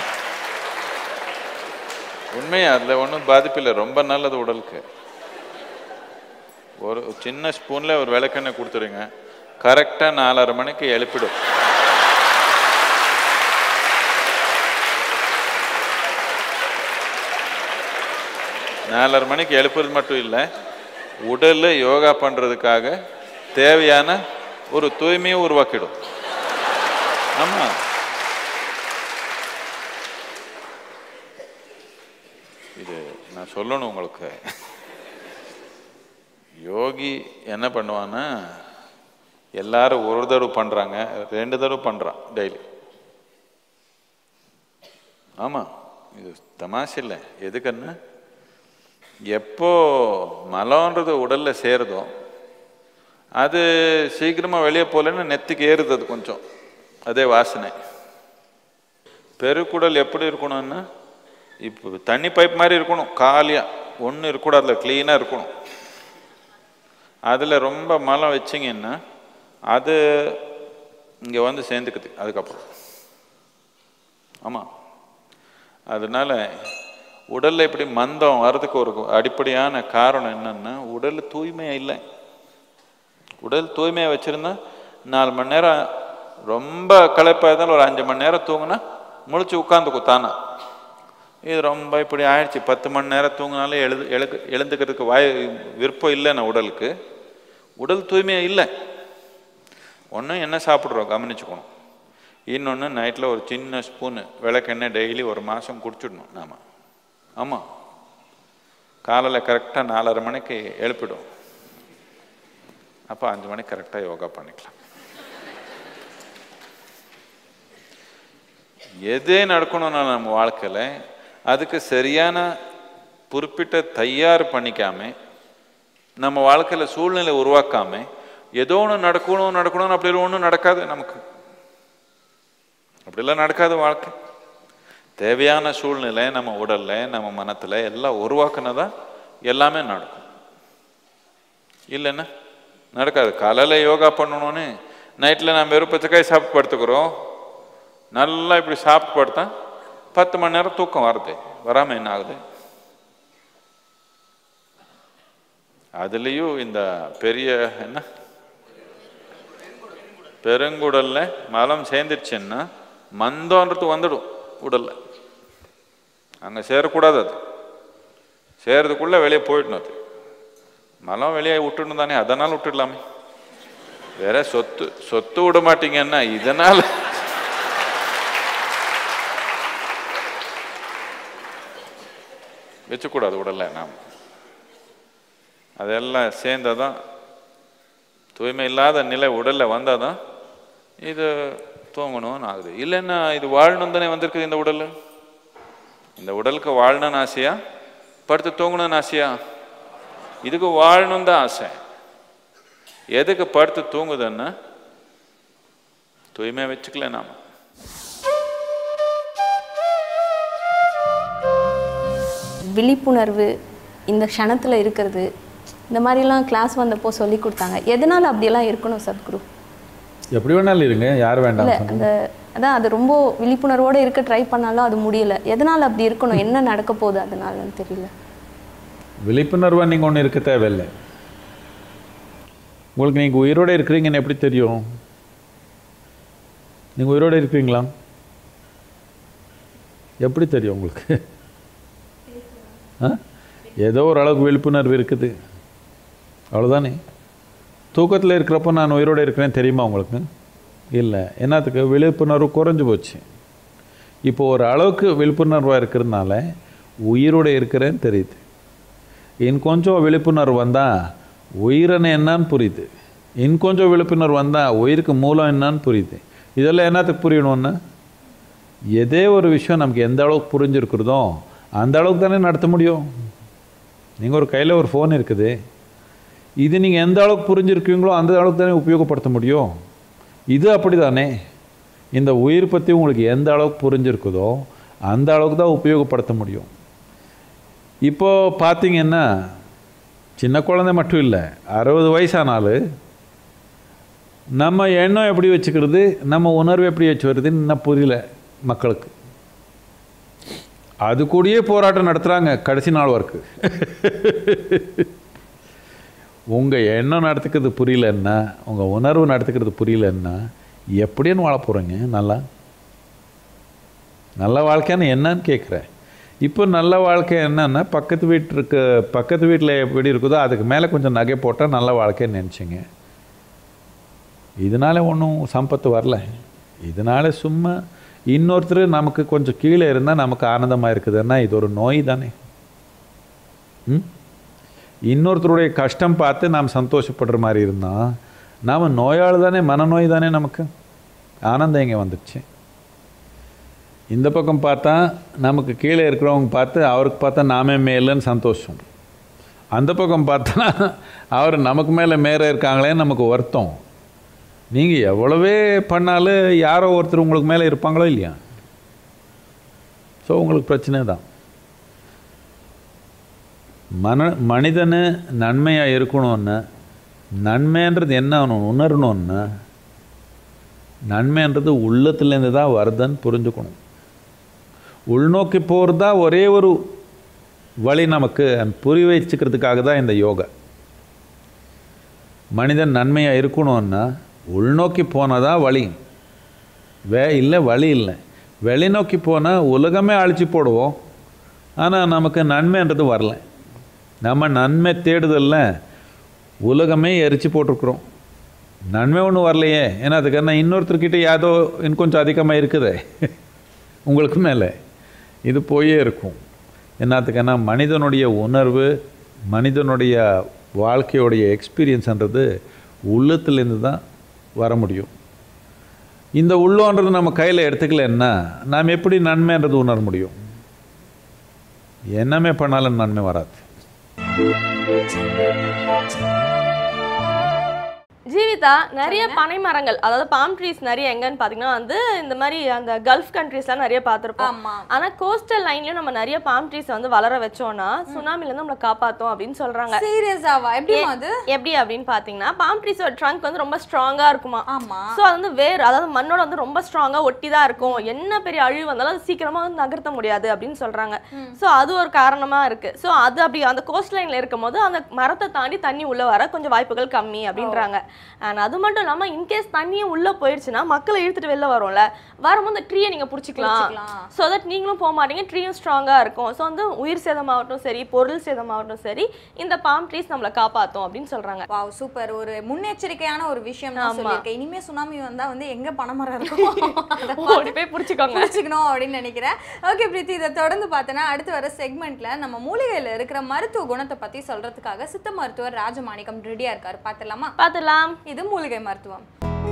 உண்மையா அதில் ஒன்றும் பாதிப்பு இல்லை ரொம்ப நல்லது உடலுக்கு ஒரு சின்ன ஸ்பூனில் ஒரு விளக்கெண்ணெய் கொடுத்துருங்க கரெக்டாக நாலரை மணிக்கு எழுப்பிடும் நாலரை மணிக்கு எழுப்புறது மட்டும் இல்லை உடல்ல யோகா பண்ணுறதுக்காக தேவையான ஒரு தூய்மையை உருவாக்கிடும் ஆமாம் இது நான் சொல்லணும் உங்களுக்கு யோகி என்ன பண்ணுவான்னா எல்லாரும் ஒரு தடவை பண்ணுறாங்க ரெண்டு தடவை பண்ணுறான் டெய்லி ஆமாம் இது தமாஷ் இல்லை எதுக்குன்னா எப்போ மலம்ன்றது உடல்ல சேருதோ அது சீக்கிரமாக வெளியே போகலன்னு நெத்திக்கு ஏறுது அது கொஞ்சம் அதே வாசனை பெருக்குடல் எப்படி இருக்கணும்னா இப்போ தண்ணி பைப் மாதிரி இருக்கணும் காலியாக ஒன்றும் இருக்கக்கூடாதுல க்ளீனாக இருக்கணும் அதில் ரொம்ப மலம் வச்சிங்கன்னா அது இங்கே வந்து சேர்ந்துக்குது அதுக்கப்புறம் ஆமாம் அதனால உடல்ல இப்படி மந்தம் வர்றதுக்கு ஒரு அடிப்படையான காரணம் என்னன்னா உடல் தூய்மையா இல்லை உடல் தூய்மையா வச்சிருந்தா நாலு மணி நேரம் ரொம்ப களைப்பாக இருந்தாலும் ஒரு அஞ்சு மணி நேரம் தூங்குனா முழிச்சு உட்காந்துக்கும் தானா இது ரொம்ப இப்படி ஆயிடுச்சு பத்து மணி நேரம் தூங்கினாலே எழுது எழுக்கு எழுந்துக்கிறதுக்கு வாய் விருப்பம் இல்லைன்னா உடலுக்கு உடல் தூய்மையா இல்லை ஒன்று என்ன சாப்பிட்றோம் கவனிச்சுக்கணும் இன்னொன்று நைட்டில் ஒரு சின்ன ஸ்பூனு விளக்கெண்ணெய் டெய்லி ஒரு மாதம் குடிச்சிடணும் நாம ஆமாம் காலையில் கரெக்டாக நாலரை மணிக்கு எழுப்பிடும் அப்போ அஞ்சு மணிக்கு கரெக்டாக யோகா பண்ணிக்கலாம் எதே நடக்கணும்னா நம்ம வாழ்க்கையில் அதுக்கு சரியான குறிப்பிட்ட தயார் பண்ணிக்காம நம்ம வாழ்க்கையில் சூழ்நிலை உருவாக்காம ஏதோ ஒன்று நடக்கணும் நடக்கணும்னு அப்படி ஒன்றும் நடக்காது நமக்கு அப்படிலாம் நடக்காது வாழ்க்கை தேவையான சூழ்நிலை நம்ம உடல்ல நம்ம மனத்துல எல்லாம் உருவாக்குனதா எல்லாமே நடக்கும் இல்லைன்னா நடக்காது காலையில் யோகா பண்ணணும்னு நைட்டில் நம்ம வெறும் பச்சைக்காய் சாப்பிட்டு படுத்துக்கிறோம் நல்லா இப்படி சாப்பிட்டு படுத்தா பத்து மணி நேரம் தூக்கம் வருது வராமல் என்ன ஆகுது அதுலேயும் இந்த பெரிய என்ன பெருங்குடல்ல மலம் சேர்ந்துருச்சுன்னா மந்தம்ன்றது வந்துடும் உடல்ல அங்கே சேரக்கூடாது அது சேரதுக்குள்ள வெளியே போயிடணும் அது மலம் வெளியே விட்டுணும் தானே அதனால் விட்டுடலாமே வேற சொத்து சொத்து விட மாட்டீங்கன்னா இதனால வச்சுக்கூடாது உடல்ல நாம் அதெல்லாம் சேர்ந்தாதான் தூய்மை இல்லாத நிலை உடல்ல வந்தாதான் இது தூங்கணும்னு ஆகுது இல்லைன்னா இது வாழணும் தானே வந்திருக்குது இந்த உடல் இந்த உடலுக்கு வாழணும்னு ஆசையா படுத்து தூங்கணும்னு ஆசையா இதுக்கு வாழணும் தான் ஆசை எதுக்கு படுத்து தூங்குதுன்னா தூய்மையா வச்சுக்கல நாம விழிப்புணர்வு இந்த க்ஷணத்தில் இருக்கிறது இந்த மாதிரிலாம் கிளாஸ் வந்தப்போ சொல்லி கொடுத்தாங்க எதனால் அப்படியெல்லாம் இருக்கணும் சத்குரு எப்படி வேணாலும் இருங்க யார் வேண்டாம் இல்லை அந்த அதான் அது ரொம்ப விழிப்புணர்வோடு இருக்க ட்ரை பண்ணாலும் அது முடியல எதனால் அப்படி இருக்கணும் என்ன நடக்க போகுது அதனாலன்னு தெரியல விழிப்புணர்வாக நீங்கள் ஒன்று இருக்க தேவையில்லை உங்களுக்கு நீங்கள் உயிரோடு இருக்கிறீங்கன்னு எப்படி தெரியும் நீங்கள் உயிரோடு இருக்கிறீங்களா எப்படி தெரியும் உங்களுக்கு ஆ ஏதோ ஒரு அளவுக்கு விழிப்புணர்வு இருக்குது அவ்வளோதானே தூக்கத்தில் இருக்கிறப்போ நான் உயிரோடு இருக்கிறேன் தெரியுமா உங்களுக்கு இல்லை என்னத்துக்கு விழிப்புணர்வு குறைஞ்சு போச்சு இப்போ ஒரு அளவுக்கு விழிப்புணர்வாக இருக்கிறதுனால உயிரோடு இருக்கிறேன்னு தெரியுது இன் கொஞ்சம் விழிப்புணர்வு வந்தால் உயிரனை என்னன்னு புரியுது இன் கொஞ்சம் விழிப்புணர்வு வந்தால் உயிருக்கு மூலம் என்னன்னு புரியுது இதெல்லாம் என்னத்துக்கு புரியணும்னா எதே ஒரு விஷயம் நமக்கு எந்த அளவுக்கு புரிஞ்சிருக்கிறதோ அந்த அளவுக்கு தானே நடத்த முடியும் நீங்கள் ஒரு கையில் ஒரு ஃபோன் இருக்குது இது நீங்கள் எந்த அளவுக்கு புரிஞ்சிருக்கீங்களோ அந்த அளவுக்கு தானே உபயோகப்படுத்த முடியும் இது அப்படி தானே இந்த உயிர் பற்றி உங்களுக்கு எந்த அளவுக்கு புரிஞ்சிருக்குதோ அந்த அளவுக்கு தான் உபயோகப்படுத்த முடியும் இப்போ பார்த்தீங்கன்னா சின்ன குழந்தை மட்டும் இல்லை அறுபது வயசானாலும் நம்ம எண்ணம் எப்படி வச்சுக்கிறது நம்ம உணர்வு எப்படி வச்சு வருதுன்னு இன்னும் புரியல மக்களுக்கு அது கூடயே போராட்டம் நடத்துகிறாங்க கடைசி நாள் வரைக்கும் உங்கள் எண்ணம் நடத்துக்கிறது புரியலன்னா உங்கள் உணர்வு நடத்துக்கிறது புரியலன்னா எப்படின்னு வாழ போகிறீங்க நல்லா நல்ல வாழ்க்கைன்னு என்னன்னு கேட்குறேன் இப்போ நல்ல வாழ்க்கை என்னன்னா பக்கத்து வீட்டுக்கு பக்கத்து வீட்டில் எப்படி இருக்குதோ அதுக்கு மேலே கொஞ்சம் நகை போட்டால் நல்ல வாழ்க்கைன்னு நினச்சிங்க இதனால ஒன்றும் சம்பத்து வரல இதனால சும்மா இன்னொருத்தர் நமக்கு கொஞ்சம் கீழே இருந்தால் நமக்கு ஆனந்தமாக இருக்குதுன்னா இது ஒரு நோய் தானே ம் இன்னொருத்தருடைய கஷ்டம் பார்த்து நாம் சந்தோஷப்படுற மாதிரி இருந்தால் நாம் நோயாளி தானே மனநோய் தானே நமக்கு ஆனந்தம் இங்கே வந்துடுச்சு இந்த பக்கம் பார்த்தா நமக்கு கீழே இருக்கிறவங்க பார்த்து அவருக்கு பார்த்தா நாமே மேலேன்னு சந்தோஷம் அந்த பக்கம் பார்த்தா அவர் நமக்கு மேலே மேலே இருக்காங்களேன்னு நமக்கு வருத்தம் நீங்கள் எவ்வளவே பண்ணாலும் யாரோ ஒருத்தர் உங்களுக்கு மேலே இருப்பாங்களோ இல்லையா ஸோ உங்களுக்கு பிரச்சனை தான் மன மனிதனு நன்மையாக இருக்கணும்னா நன்மைன்றது என்ன ஆகணும் உணரணும்னா நன்மைன்றது உள்ளத்துலேருந்து தான் வருதுன்னு புரிஞ்சுக்கணும் உள்நோக்கி போகிறது தான் ஒரே ஒரு வழி நமக்கு புரி வச்சுக்கிறதுக்காக தான் இந்த யோகா மனிதன் நன்மையாக இருக்கணும்னா உள்நோக்கி போனால் தான் வழி வே இல்லை வழி இல்லை வெளிநோக்கி போனால் உலகமே அழிச்சு போடுவோம் ஆனால் நமக்கு நன்மைன்றது வரல நம்ம நன்மை தேடுதல்ல உலகமே எரிச்சு போட்டிருக்கிறோம் நன்மை ஒன்றும் வரலையே ஏன்னா அதுக்கான இன்னொருத்தர்கிட்ட ஏதோ இன்னும் கொஞ்சம் அதிகமாக இருக்குதே உங்களுக்கு மேலே இது போயே இருக்கும் என்னத்துக்குன்னா மனிதனுடைய உணர்வு மனிதனுடைய வாழ்க்கையுடைய எக்ஸ்பீரியன்ஸ்ன்றது உள்ளத்துலேருந்து தான் வர முடியும் இந்த உள்ளோன்றது நம்ம கையில் எடுத்துக்கலன்னா நாம் எப்படி நன்மைன்றது உணர முடியும் என்னமே பண்ணாலும் நன்மை வராது ஜீவிதா நிறைய பனை மரங்கள் அதாவது பாம் ட்ரீஸ் நிறைய எங்கன்னு பாத்தீங்கன்னா வந்து இந்த மாதிரி அந்த கல்ஃப் கண்ட்ரீஸ்லாம் நிறைய பார்த்திருப்போம் ஆமா ஆனா கோஸ்டல் லைன்லயும் நம்ம நிறைய பாம் ட்ரீஸ் வந்து வளர வச்சோம்னா சுனாமில இருந்து நம்மள காப்பாத்தும் அப்படின்னு சொல்றாங்க சீரியஸாவா எப்படிமா அது எப்படி அப்படின்னு பாத்தீங்கன்னா பாம் ட்ரீஸோட ட்ரங்க் வந்து ரொம்ப ஸ்ட்ராங்கா இருக்குமா ஆமா சோ அது வந்து வேர் அதாவது மண்ணோட வந்து ரொம்ப ஸ்ட்ராங்கா ஒட்டி தான் இருக்கும் என்ன பெரிய அழிவு வந்தாலும் அது சீக்கிரமா வந்து நகர்த்த முடியாது அப்படின்னு சொல்றாங்க சோ அது ஒரு காரணமா இருக்கு சோ அது அப்படி அந்த கோஸ்ட் லைன்ல இருக்கும் போது அந்த மரத்தை தாண்டி தண்ணி உள்ள வர கொஞ்சம் வாய்ப்புகள் கம்மி அப்படின்றாங்க அண்ட் அது மட்டும் இல்லாம இன்கேஸ் தண்ணியே உள்ள போயிடுச்சுன்னா மக்களை இழுத்துட்டு வெளில வரும்ல வரும்போது அந்த ட்ரீயை நீங்க புடிச்சிக்கலாம் புடிச்சுக்கலாம். ஸோ தட் நீங்களும் போக மாட்டீங்க ட்ரீயும் ஸ்ட்ராங்கா இருக்கும் ஸோ வந்து உயிர் சேதமாகட்டும் சரி பொருள் சேதமாகட்டும் சரி இந்த பாம் ட்ரீஸ் நம்மளை காப்பாத்தும் அப்படின்னு சொல்றாங்க வாவ் சூப்பர் ஒரு முன்னெச்சரிக்கையான ஒரு விஷயம் தான் ஆமா. சொல்லியிருக்கேன் இனிமே சுனாமி வந்தா வந்து எங்க பணமரம் இருக்கும் அதை ஓடி போய் பிடிச்சிக்கோங்க புரிச்சுக்கணும் அப்படின்னு நினைக்கிறேன் ஓகே பிரீத்தி இதை தொடர்ந்து பார்த்தோன்னா அடுத்து வர செக்மெண்ட்ல நம்ம மூலிகையில இருக்கிற மருத்துவ குணத்தை பத்தி சொல்றதுக்காக சித்த மருத்துவர் ராஜமாணிக்கம் ரெடியா இருக்காரு பார்த்துடலாமா பார்த்துலாம் இது மூலிகை மருத்துவம்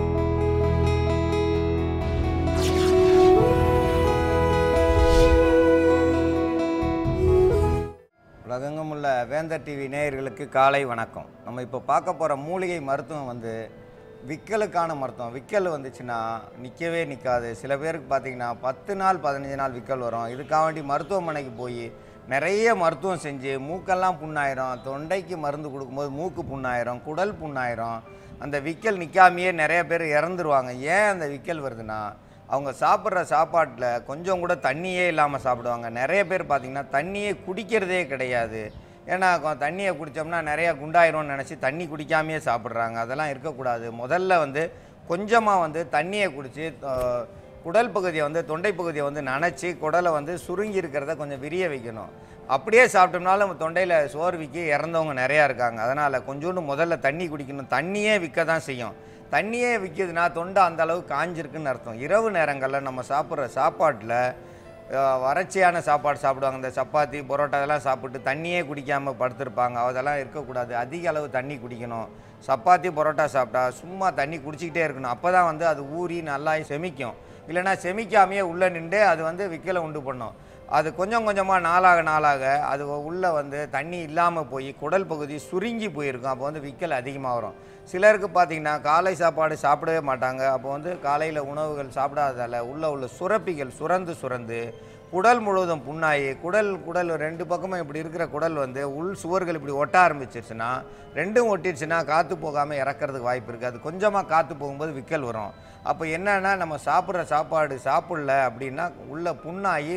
உலகெங்கும் உள்ள வேந்தர் டிவி நேயர்களுக்கு காலை வணக்கம் நம்ம இப்போ பார்க்க போகிற மூலிகை மருத்துவம் வந்து விக்கலுக்கான மருத்துவம் விக்கல் வந்துச்சுன்னா நிற்கவே நிற்காது சில பேருக்கு பார்த்தீங்கன்னா பத்து நாள் பதினஞ்சு நாள் விக்கல் வரும் இதுக்காக வேண்டி மருத்துவமனைக்கு போய் நிறைய மருத்துவம் செஞ்சு மூக்கெல்லாம் புண்ணாயிரும் தொண்டைக்கு மருந்து கொடுக்கும்போது மூக்கு புண்ணாயிரும் குடல் புண்ணாயிரும் அந்த விக்கல் நிற்காமையே நிறைய பேர் இறந்துருவாங்க ஏன் அந்த விக்கல் வருதுன்னா அவங்க சாப்பிட்ற சாப்பாட்டில் கொஞ்சம் கூட தண்ணியே இல்லாமல் சாப்பிடுவாங்க நிறைய பேர் பார்த்திங்கன்னா தண்ணியே குடிக்கிறதே கிடையாது ஏன்னா கொ- தண்ணியை குடித்தோம்னா நிறையா குண்டாயிரும்னு நினச்சி தண்ணி குடிக்காமையே சாப்பிட்றாங்க அதெல்லாம் இருக்கக்கூடாது முதல்ல வந்து கொஞ்சமாக வந்து தண்ணியை குடித்து குடல் பகுதியை வந்து தொண்டை பகுதியை வந்து நனைச்சி குடலை வந்து சுருங்கி இருக்கிறத கொஞ்சம் விரிய வைக்கணும் அப்படியே சாப்பிட்டோம்னாலும் நம்ம தொண்டையில் சோர்விக்கு இறந்தவங்க நிறையா இருக்காங்க அதனால் கொஞ்சோண்டு முதல்ல தண்ணி குடிக்கணும் தண்ணியே விற்க தான் செய்யும் தண்ணியே விற்கிதுன்னா தொண்டை அந்த அளவு காஞ்சிருக்குன்னு அர்த்தம் இரவு நேரங்களில் நம்ம சாப்பிட்ற சாப்பாட்டில் அஹ், வறட்சியான சாப்பாடு சாப்பிடுவாங்க இந்த சப்பாத்தி பரோட்டா இதெல்லாம் சாப்பிட்டு தண்ணியே குடிக்காமல் படுத்திருப்பாங்க அதெல்லாம் இருக்கக்கூடாது அதிக அளவு தண்ணி குடிக்கணும் சப்பாத்தி பரோட்டா சாப்பிட்டா சும்மா தண்ணி குடிச்சிக்கிட்டே இருக்கணும் அப்போ தான் வந்து அது ஊறி நல்லா செமிக்கும் இல்லைன்னா செமிக்காமையே உள்ளே நின்று அது வந்து விக்கலை உண்டு பண்ணும் அது கொஞ்சம் கொஞ்சமாக நாளாக நாளாக அது உள்ளே வந்து தண்ணி இல்லாமல் போய் குடல் பகுதி சுருங்கி போயிருக்கும் அப்போ வந்து விக்கல் அதிகமாக வரும் சிலருக்கு பார்த்தீங்கன்னா காலை சாப்பாடு சாப்பிடவே மாட்டாங்க அப்போ வந்து காலையில் உணவுகள் சாப்பிடாததால் உள்ளே உள்ள சுரப்பிகள் சுரந்து சுரந்து குடல் முழுவதும் புண்ணாகி குடல் குடல் ரெண்டு பக்கமும் இப்படி இருக்கிற குடல் வந்து உள் சுவர்கள் இப்படி ஒட்ட ஆரம்பிச்சிருச்சுன்னா ரெண்டும் ஒட்டிடுச்சுன்னா காற்று போகாமல் இறக்கறதுக்கு வாய்ப்பு இருக்குது அது கொஞ்சமாக காற்று போகும்போது விக்கல் வரும் அப்போ என்னன்னா நம்ம சாப்பிட்ற சாப்பாடு சாப்பிடல அப்படின்னா உள்ள புண்ணாகி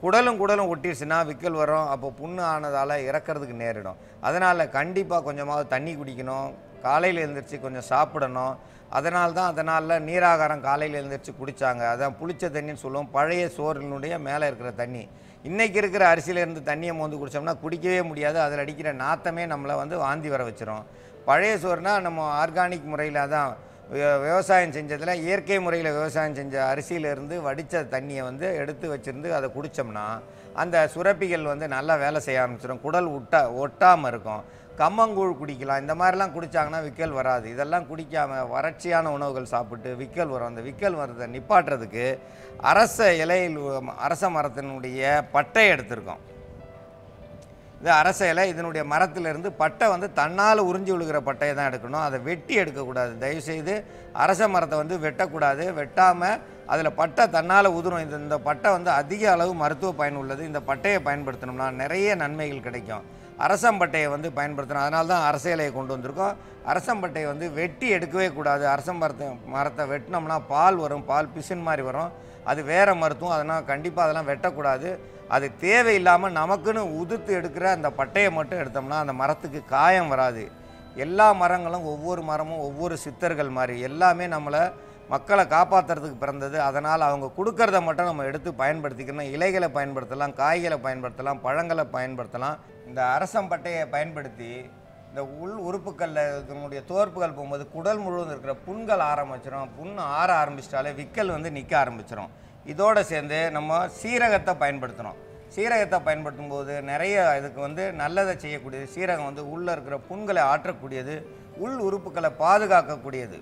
குடலும் குடலும் ஒட்டிடுச்சுன்னா விக்கல் வரும் அப்போ புண்ணு ஆனதால் இறக்கிறதுக்கு நேரிடும் அதனால் கண்டிப்பாக கொஞ்சமாவது தண்ணி குடிக்கணும் காலையில் எழுந்திரிச்சு கொஞ்சம் சாப்பிடணும் அதனால தான் அதனால் நீராகாரம் காலையில் எழுந்திரிச்சு குடித்தாங்க அதான் புளிச்ச தண்ணின்னு சொல்லுவோம் பழைய சோறினுடைய மேலே இருக்கிற தண்ணி இன்றைக்கி இருக்கிற அரிசியில இருந்து தண்ணியை மோந்து குடித்தோம்னா குடிக்கவே முடியாது அதில் அடிக்கிற நாத்தமே நம்மளை வந்து வாந்தி வர வச்சிரும் பழைய சோறுனா நம்ம ஆர்கானிக் முறையில் தான் விவ- விவசாயம் செஞ்சதில் இயற்கை முறையில் விவசாயம் செஞ்ச அரிசியிலேருந்து வடித்த தண்ணியை வந்து எடுத்து வச்சிருந்து அதை குடித்தோம்னா அந்த சுரப்பிகள் வந்து நல்லா வேலை செய்ய ஆரம்பிச்சிடும் குடல் ஒட்டா ஒட்டாமல் இருக்கும் கம்மங்கூழ் குடிக்கலாம் இந்த மாதிரிலாம் குடித்தாங்கன்னா விக்கல் வராது இதெல்லாம் குடிக்காமல் வறட்சியான உணவுகள் சாப்பிட்டு விக்கல் வரும் அந்த விக்கல் வரதை நிப்பாட்டுறதுக்கு அரச இலையில் உ- அரச மரத்தினுடைய பட்டை எடுத்திருக்கோம் இது அரச இலை இதனுடைய மரத்திலிருந்து பட்டை வந்து தன்னால் உறிஞ்சி விழுகிற பட்டையை தான் எடுக்கணும் அதை வெட்டி எடுக்கக்கூடாது தயவுசெய்து அரச மரத்தை வந்து வெட்டக்கூடாது வெட்டாமல் அதில் பட்டை தன்னால் உதிரும் இந்த இந்த பட்டை வந்து அதிக அளவு மருத்துவ பயன் உள்ளது இந்த பட்டையை பயன்படுத்தினோம்னா நிறைய நன்மைகள் கிடைக்கும் அரசம்பட்டையை வந்து பயன்படுத்தணும் அதனால தான் அரச இலையை கொண்டு வந்திருக்கோம் அரசம்பட்டையை வந்து வெட்டி எடுக்கவே கூடாது அரச மரத்தை மரத்தை வெட்டினோம்னா பால் வரும் பால் பிசின் மாதிரி வரும் அது வேறு மருத்துவம் அதனால் கண்டிப்பாக அதெல்லாம் வெட்டக்கூடாது அது தேவையில்லாமல் நமக்குன்னு உதிர்த்து எடுக்கிற அந்த பட்டையை மட்டும் எடுத்தோம்னா அந்த மரத்துக்கு காயம் வராது எல்லா மரங்களும் ஒவ்வொரு மரமும் ஒவ்வொரு சித்தர்கள் மாதிரி எல்லாமே நம்மளை மக்களை காப்பாற்றுறதுக்கு பிறந்தது அதனால் அவங்க கொடுக்கறத மட்டும் நம்ம எடுத்து பயன்படுத்திக்கணும் இலைகளை பயன்படுத்தலாம் காய்களை பயன்படுத்தலாம் பழங்களை பயன்படுத்தலாம் இந்த அரசம்பட்டையை பயன்படுத்தி இந்த உள் உறுப்புகளில் இதனுடைய தோற்புகள் போகும்போது குடல் முழுவதும் இருக்கிற புண்கள் ஆரம்பிச்சிடும் புண் ஆற ஆரம்பிச்சிட்டாலே விக்கல் வந்து நிற்க ஆரம்பிச்சிடும் இதோடு சேர்ந்து நம்ம சீரகத்தை பயன்படுத்தணும் சீரகத்தை பயன்படுத்தும் போது நிறைய இதுக்கு வந்து நல்லதை செய்யக்கூடியது சீரகம் வந்து உள்ளே இருக்கிற புண்களை ஆற்றக்கூடியது உள் உறுப்புகளை பாதுகாக்கக்கூடியது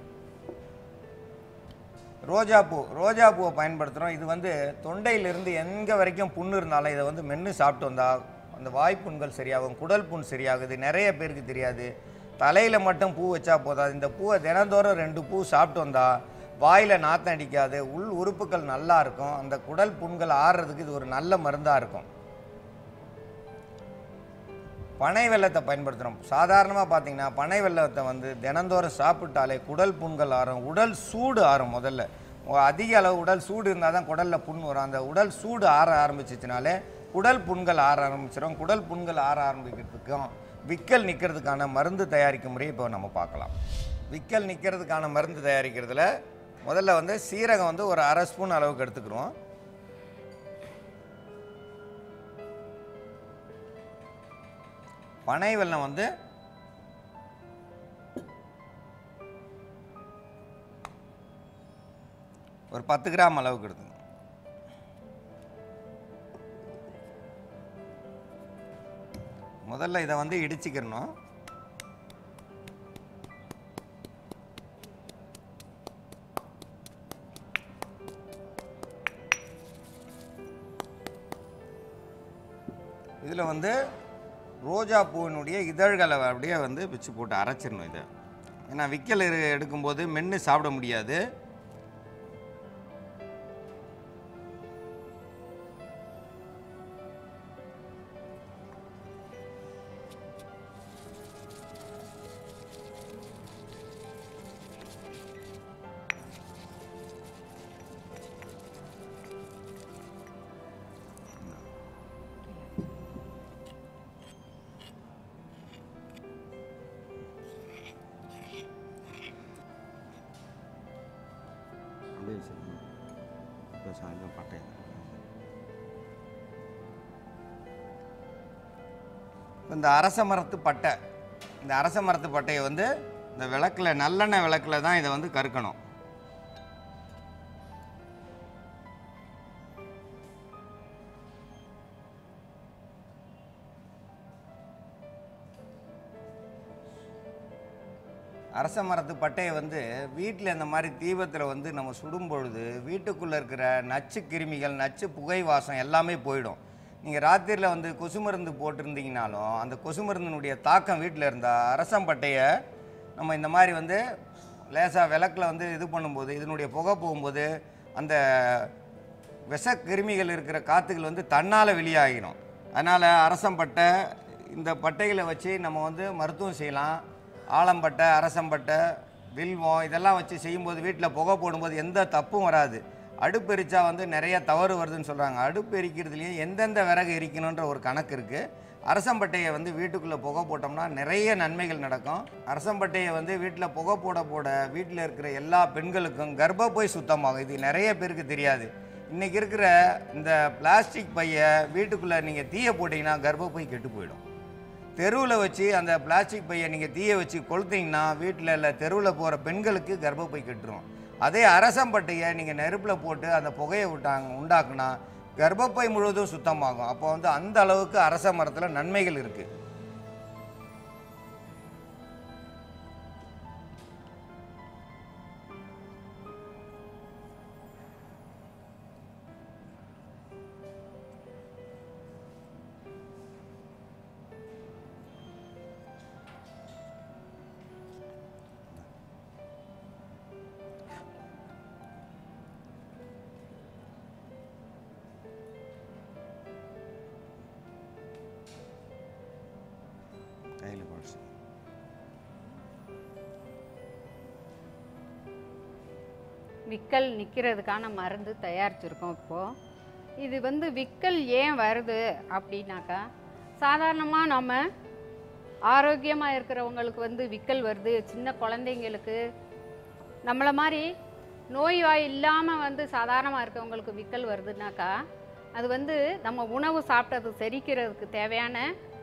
ரோஜாப்பூ ரோஜாப்பூவை பயன்படுத்துகிறோம் இது வந்து தொண்டையிலிருந்து எங்கே வரைக்கும் புண்ணு இருந்தாலும் இதை வந்து மென்று சாப்பிட்டு வந்தால் அந்த வாய்ப்புண்கள் சரியாகும் குடல் புண் சரியாகுது நிறைய பேருக்கு தெரியாது தலையில் மட்டும் பூ வச்சா போதாது இந்த பூவை தினந்தோறும் ரெண்டு பூ சாப்பிட்டு வந்தால் வாயில் நாத்தம் அடிக்காது உள் உறுப்புகள் நல்லா இருக்கும் அந்த குடல் புண்கள் ஆறுறதுக்கு இது ஒரு நல்ல மருந்தாக இருக்கும் பனை வெல்லத்தை பயன்படுத்துகிறோம் சாதாரணமாக பார்த்தீங்கன்னா பனை வெல்லத்தை வந்து தினந்தோறும் சாப்பிட்டாலே குடல் புண்கள் ஆறும் உடல் சூடு ஆறும் முதல்ல உ- அதிக அளவு உடல் சூடு இருந்தால் தான் குடலில் புண் வரும் அந்த உடல் சூடு ஆற ஆரம்பிச்சிச்சுனாலே குடல் புண்கள் ஆற ஆரம்பிச்சிடும் குடல் புண்கள் ஆற ஆரம்பிக்கிறதுக்கும் விக்கல் நிற்கிறதுக்கான மருந்து தயாரிக்கும் முறையை இப்போ நம்ம பார்க்கலாம் விக்கல் நிற்கிறதுக்கான மருந்து தயாரிக்கிறதுல முதல்ல வந்து சீரகம் வந்து ஒரு அரை ஸ்பூன் அளவுக்கு எடுத்துக்கிறோம் பனை வெல்லம் வந்து ஒரு பத்து கிராம் அளவுக்கு எடுத்துங்க முதல்ல இதை வந்து இடிச்சுக்கிறணும் இதில் வந்து ரோஜா பூவினுடைய இதழ்களை அப்படியே வந்து பிச்சு போட்டு அரைச்சிடணும் இதை ஏன்னா விக்கல் எடு- எடுக்கும்போது மென்று சாப்பிட முடியாது அப்படியே வச்சிருக்கணும் இப்போ சாயந்தரம் பட்டை இந்த அரச மரத்து பட்டை இந்த அரச மரத்து பட்டையை வந்து இந்த விளக்கில் நல்லெண்ணெய் விளக்கில் தான் இதை வந்து கருக்கணும் அரச மரத்து பட்டையை வந்து வீட்டில் இந்த மாதிரி தீபத்தில் வந்து நம்ம சுடும் பொழுது வீட்டுக்குள்ளே இருக்கிற நச்சு கிருமிகள் நச்சு புகை வாசம் எல்லாமே போயிடும் நீங்கள் ராத்திரியில் வந்து கொசு மருந்து போட்டிருந்தீங்கனாலும் அந்த கொசு மருந்தினுடைய தாக்கம் வீட்டில் இருந்தால் அரசம் பட்டையை நம்ம இந்த மாதிரி வந்து லேசாக விளக்கில் வந்து இது பண்ணும்போது இதனுடைய புகை போகும்போது அந்த விஷ கிருமிகள் இருக்கிற காற்றுகள் வந்து தன்னால் வெளியாகிடும் அதனால் அரசம்பட்டை இந்த பட்டைகளை வச்சு நம்ம வந்து மருத்துவம் செய்யலாம் ஆலம்பட்டை அரசம்பட்டை வில்வம் இதெல்லாம் வச்சு செய்யும்போது வீட்டில் புகை போடும்போது எந்த தப்பும் வராது அடுப்பு எரிச்சா வந்து நிறைய தவறு வருதுன்னு சொல்கிறாங்க அடுப்பு எரிக்கிறதுலேயே எந்தெந்த விறகு எரிக்கணுன்ற ஒரு கணக்கு இருக்குது அரசம்பட்டையை வந்து வீட்டுக்குள்ளே புகை போட்டோம்னா நிறைய நன்மைகள் நடக்கும் அரசம்பட்டையை வந்து வீட்டில் புகை போட போட வீட்டில் இருக்கிற எல்லா பெண்களுக்கும் கர்ப்பப்பை சுத்தமாகும் இது நிறைய பேருக்கு தெரியாது இன்றைக்கி இருக்கிற இந்த பிளாஸ்டிக் பையை வீட்டுக்குள்ளே நீங்கள் தீயை போட்டிங்கன்னா கர்ப்பப்பை கெட்டு போயிடும் தெருவில் வச்சு அந்த பிளாஸ்டிக் பையை நீங்கள் தீயை வச்சு கொளுத்தீங்கன்னா வீட்டில் இல்லை தெருவில் போகிற பெண்களுக்கு கர்ப்பப்பை கெட்டுரும் அதே அரசம்பட்டையை நீங்கள் நெருப்பில் போட்டு அந்த புகையை விட்டாங்க உண்டாக்குனா கர்ப்பப்பை முழுவதும் சுத்தமாகும் அப்போ வந்து அந்த அளவுக்கு அரச மரத்தில் நன்மைகள் இருக்குது கையில் போட்டு விக்கல் நிற்கிறதுக்கான மருந்து தயாரிச்சிருக்கோம் இப்போது இது வந்து விக்கல் ஏன் வருது அப்படின்னாக்கா சாதாரணமாக நம்ம ஆரோக்கியமாக இருக்கிறவங்களுக்கு வந்து விக்கல் வருது சின்ன குழந்தைங்களுக்கு நம்மளை மாதிரி நோய்வாய் இல்லாமல் வந்து சாதாரணமாக இருக்கவங்களுக்கு விக்கல் வருதுனாக்கா அது வந்து நம்ம உணவு சாப்பிட்டது செரிக்கிறதுக்கு தேவையான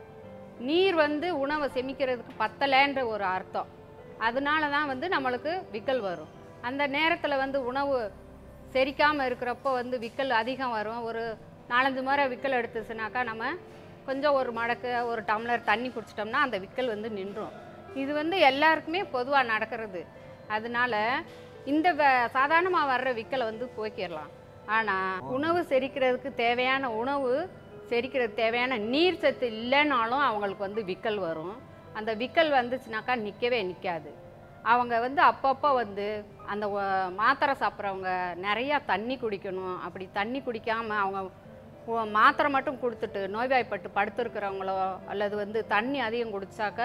நீர் வந்து உணவை செமிக்கிறதுக்கு பத்தலைன்ற ஒரு அர்த்தம் அதனால தான் வந்து நம்மளுக்கு விக்கல் வரும் அந்த நேரத்தில் வந்து உணவு செரிக்காமல் இருக்கிறப்போ வந்து விக்கல் அதிகம் வரும் ஒரு நாலஞ்சு முறை விக்கல் எடுத்துச்சுனாக்கா நம்ம கொஞ்சம் ஒரு மடக்கு ஒரு டம்ளர் தண்ணி குடிச்சிட்டோம்னா அந்த விக்கல் வந்து நின்றும் இது வந்து எல்லாருக்குமே பொதுவாக நடக்கிறது அதனால இந்த சாதாரணமாக வர்ற விக்கலை வந்து போக்கிடலாம் ஆனால் உணவு செரிக்கிறதுக்கு தேவையான உணவு செரிக்கிறது தேவையான நீர் சத்து இல்லைனாலும் அவங்களுக்கு வந்து விக்கல் வரும் அந்த விக்கல் வந்துச்சுனாக்கா நிற்கவே நிற்காது அவங்க வந்து அப்பப்போ வந்து அந்த ஒ- மாத்திரை சாப்பிட்றவங்க நிறையா தண்ணி குடிக்கணும் அப்படி தண்ணி குடிக்காமல் அவங்க ஒ- மாத்திரை மட்டும் கொடுத்துட்டு நோய்வாய்ப்பட்டு படுத்திருக்கிறவங்களோ அல்லது வந்து தண்ணி அதிகம் குடிச்சாக்க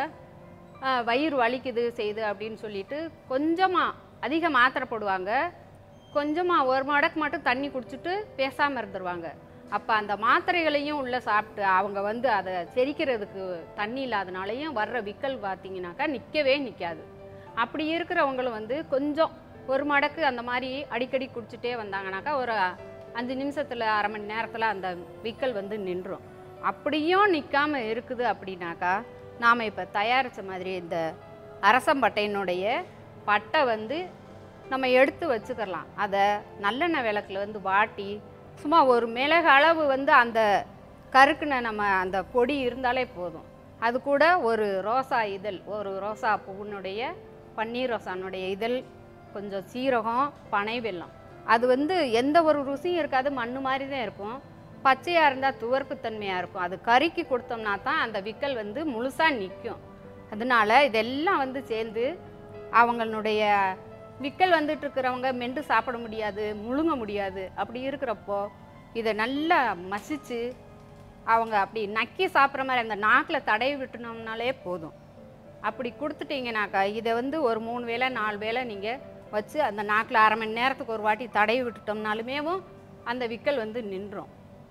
ஆ, வயிறு வலிக்குது செய்யுது அப்படின்னு சொல்லிட்டு கொஞ்சமாக அதிக மாத்திரை போடுவாங்க கொஞ்சமாக ஒரு மடக்கு மட்டும் தண்ணி குடிச்சிட்டு பேசாமல் இருந்துருவாங்க அப்போ அந்த மாத்திரைகளையும் உள்ளே சாப்பிட்டு அவங்க வந்து அதை செரிக்கிறதுக்கு தண்ணி இல்லாதனாலையும் வர்ற விக்கல் பார்த்தீங்கன்னாக்கா நிற்கவே நிற்காது அப்படி இருக்கிறவங்களும் வந்து கொஞ்சம் ஒரு மடக்கு அந்த மாதிரி அடிக்கடி குடிச்சிட்டே வந்தாங்கனாக்கா ஒரு அஞ்சு நிமிஷத்தில் அரை மணி நேரத்தில் அந்த விக்கல் வந்து நின்றும் அப்படியும் நிற்காம இருக்குது அப்படின்னாக்கா நாம் இப்போ தயாரித்த மாதிரி இந்த அரசம்பட்டையினுடைய பட்டை வந்து நம்ம எடுத்து வச்சுக்கலாம் அதை நல்லெண்ணெய் விளக்குல வந்து வாட்டி சும்மா ஒரு மிளகு அளவு வந்து அந்த கருக்குன நம்ம அந்த பொடி இருந்தாலே போதும் அது கூட ஒரு ரோசா இதழ் ஒரு ரோசா பூவினுடைய பன்னீர் ரோசானுடைய இதழ் கொஞ்சம் சீரகம் பனை வெல்லம் அது வந்து எந்த ஒரு ருசியும் இருக்காது மண்ணு மாதிரி தான் இருக்கும் பச்சையாக இருந்தால் துவர்ப்புத்தன்மையாக இருக்கும் அது கறிக்கு கொடுத்தோம்னா தான் அந்த விக்கல் வந்து முழுசாக நிற்கும் அதனால இதெல்லாம் வந்து சேர்ந்து அவங்களுடைய விக்கல் வந்துட்டு இருக்கிறவங்க மென்று சாப்பிட முடியாது முழுங்க முடியாது அப்படி இருக்கிறப்போ இதை நல்லா மசிச்சு அவங்க அப்படி நக்கி சாப்பிட்ற மாதிரி அந்த நாக்கில் தடவி விட்டுனோம்னாலே போதும் அப்படி கொடுத்துட்டீங்கனாக்கா இதை வந்து ஒரு மூணு வேளை நாலு வேளை நீங்கள் வச்சு அந்த நாக்கில் அரை மணி நேரத்துக்கு ஒரு வாட்டி தடவி விட்டுட்டோம்னாலுமேவும் அந்த விக்கல் வந்து நின்றும்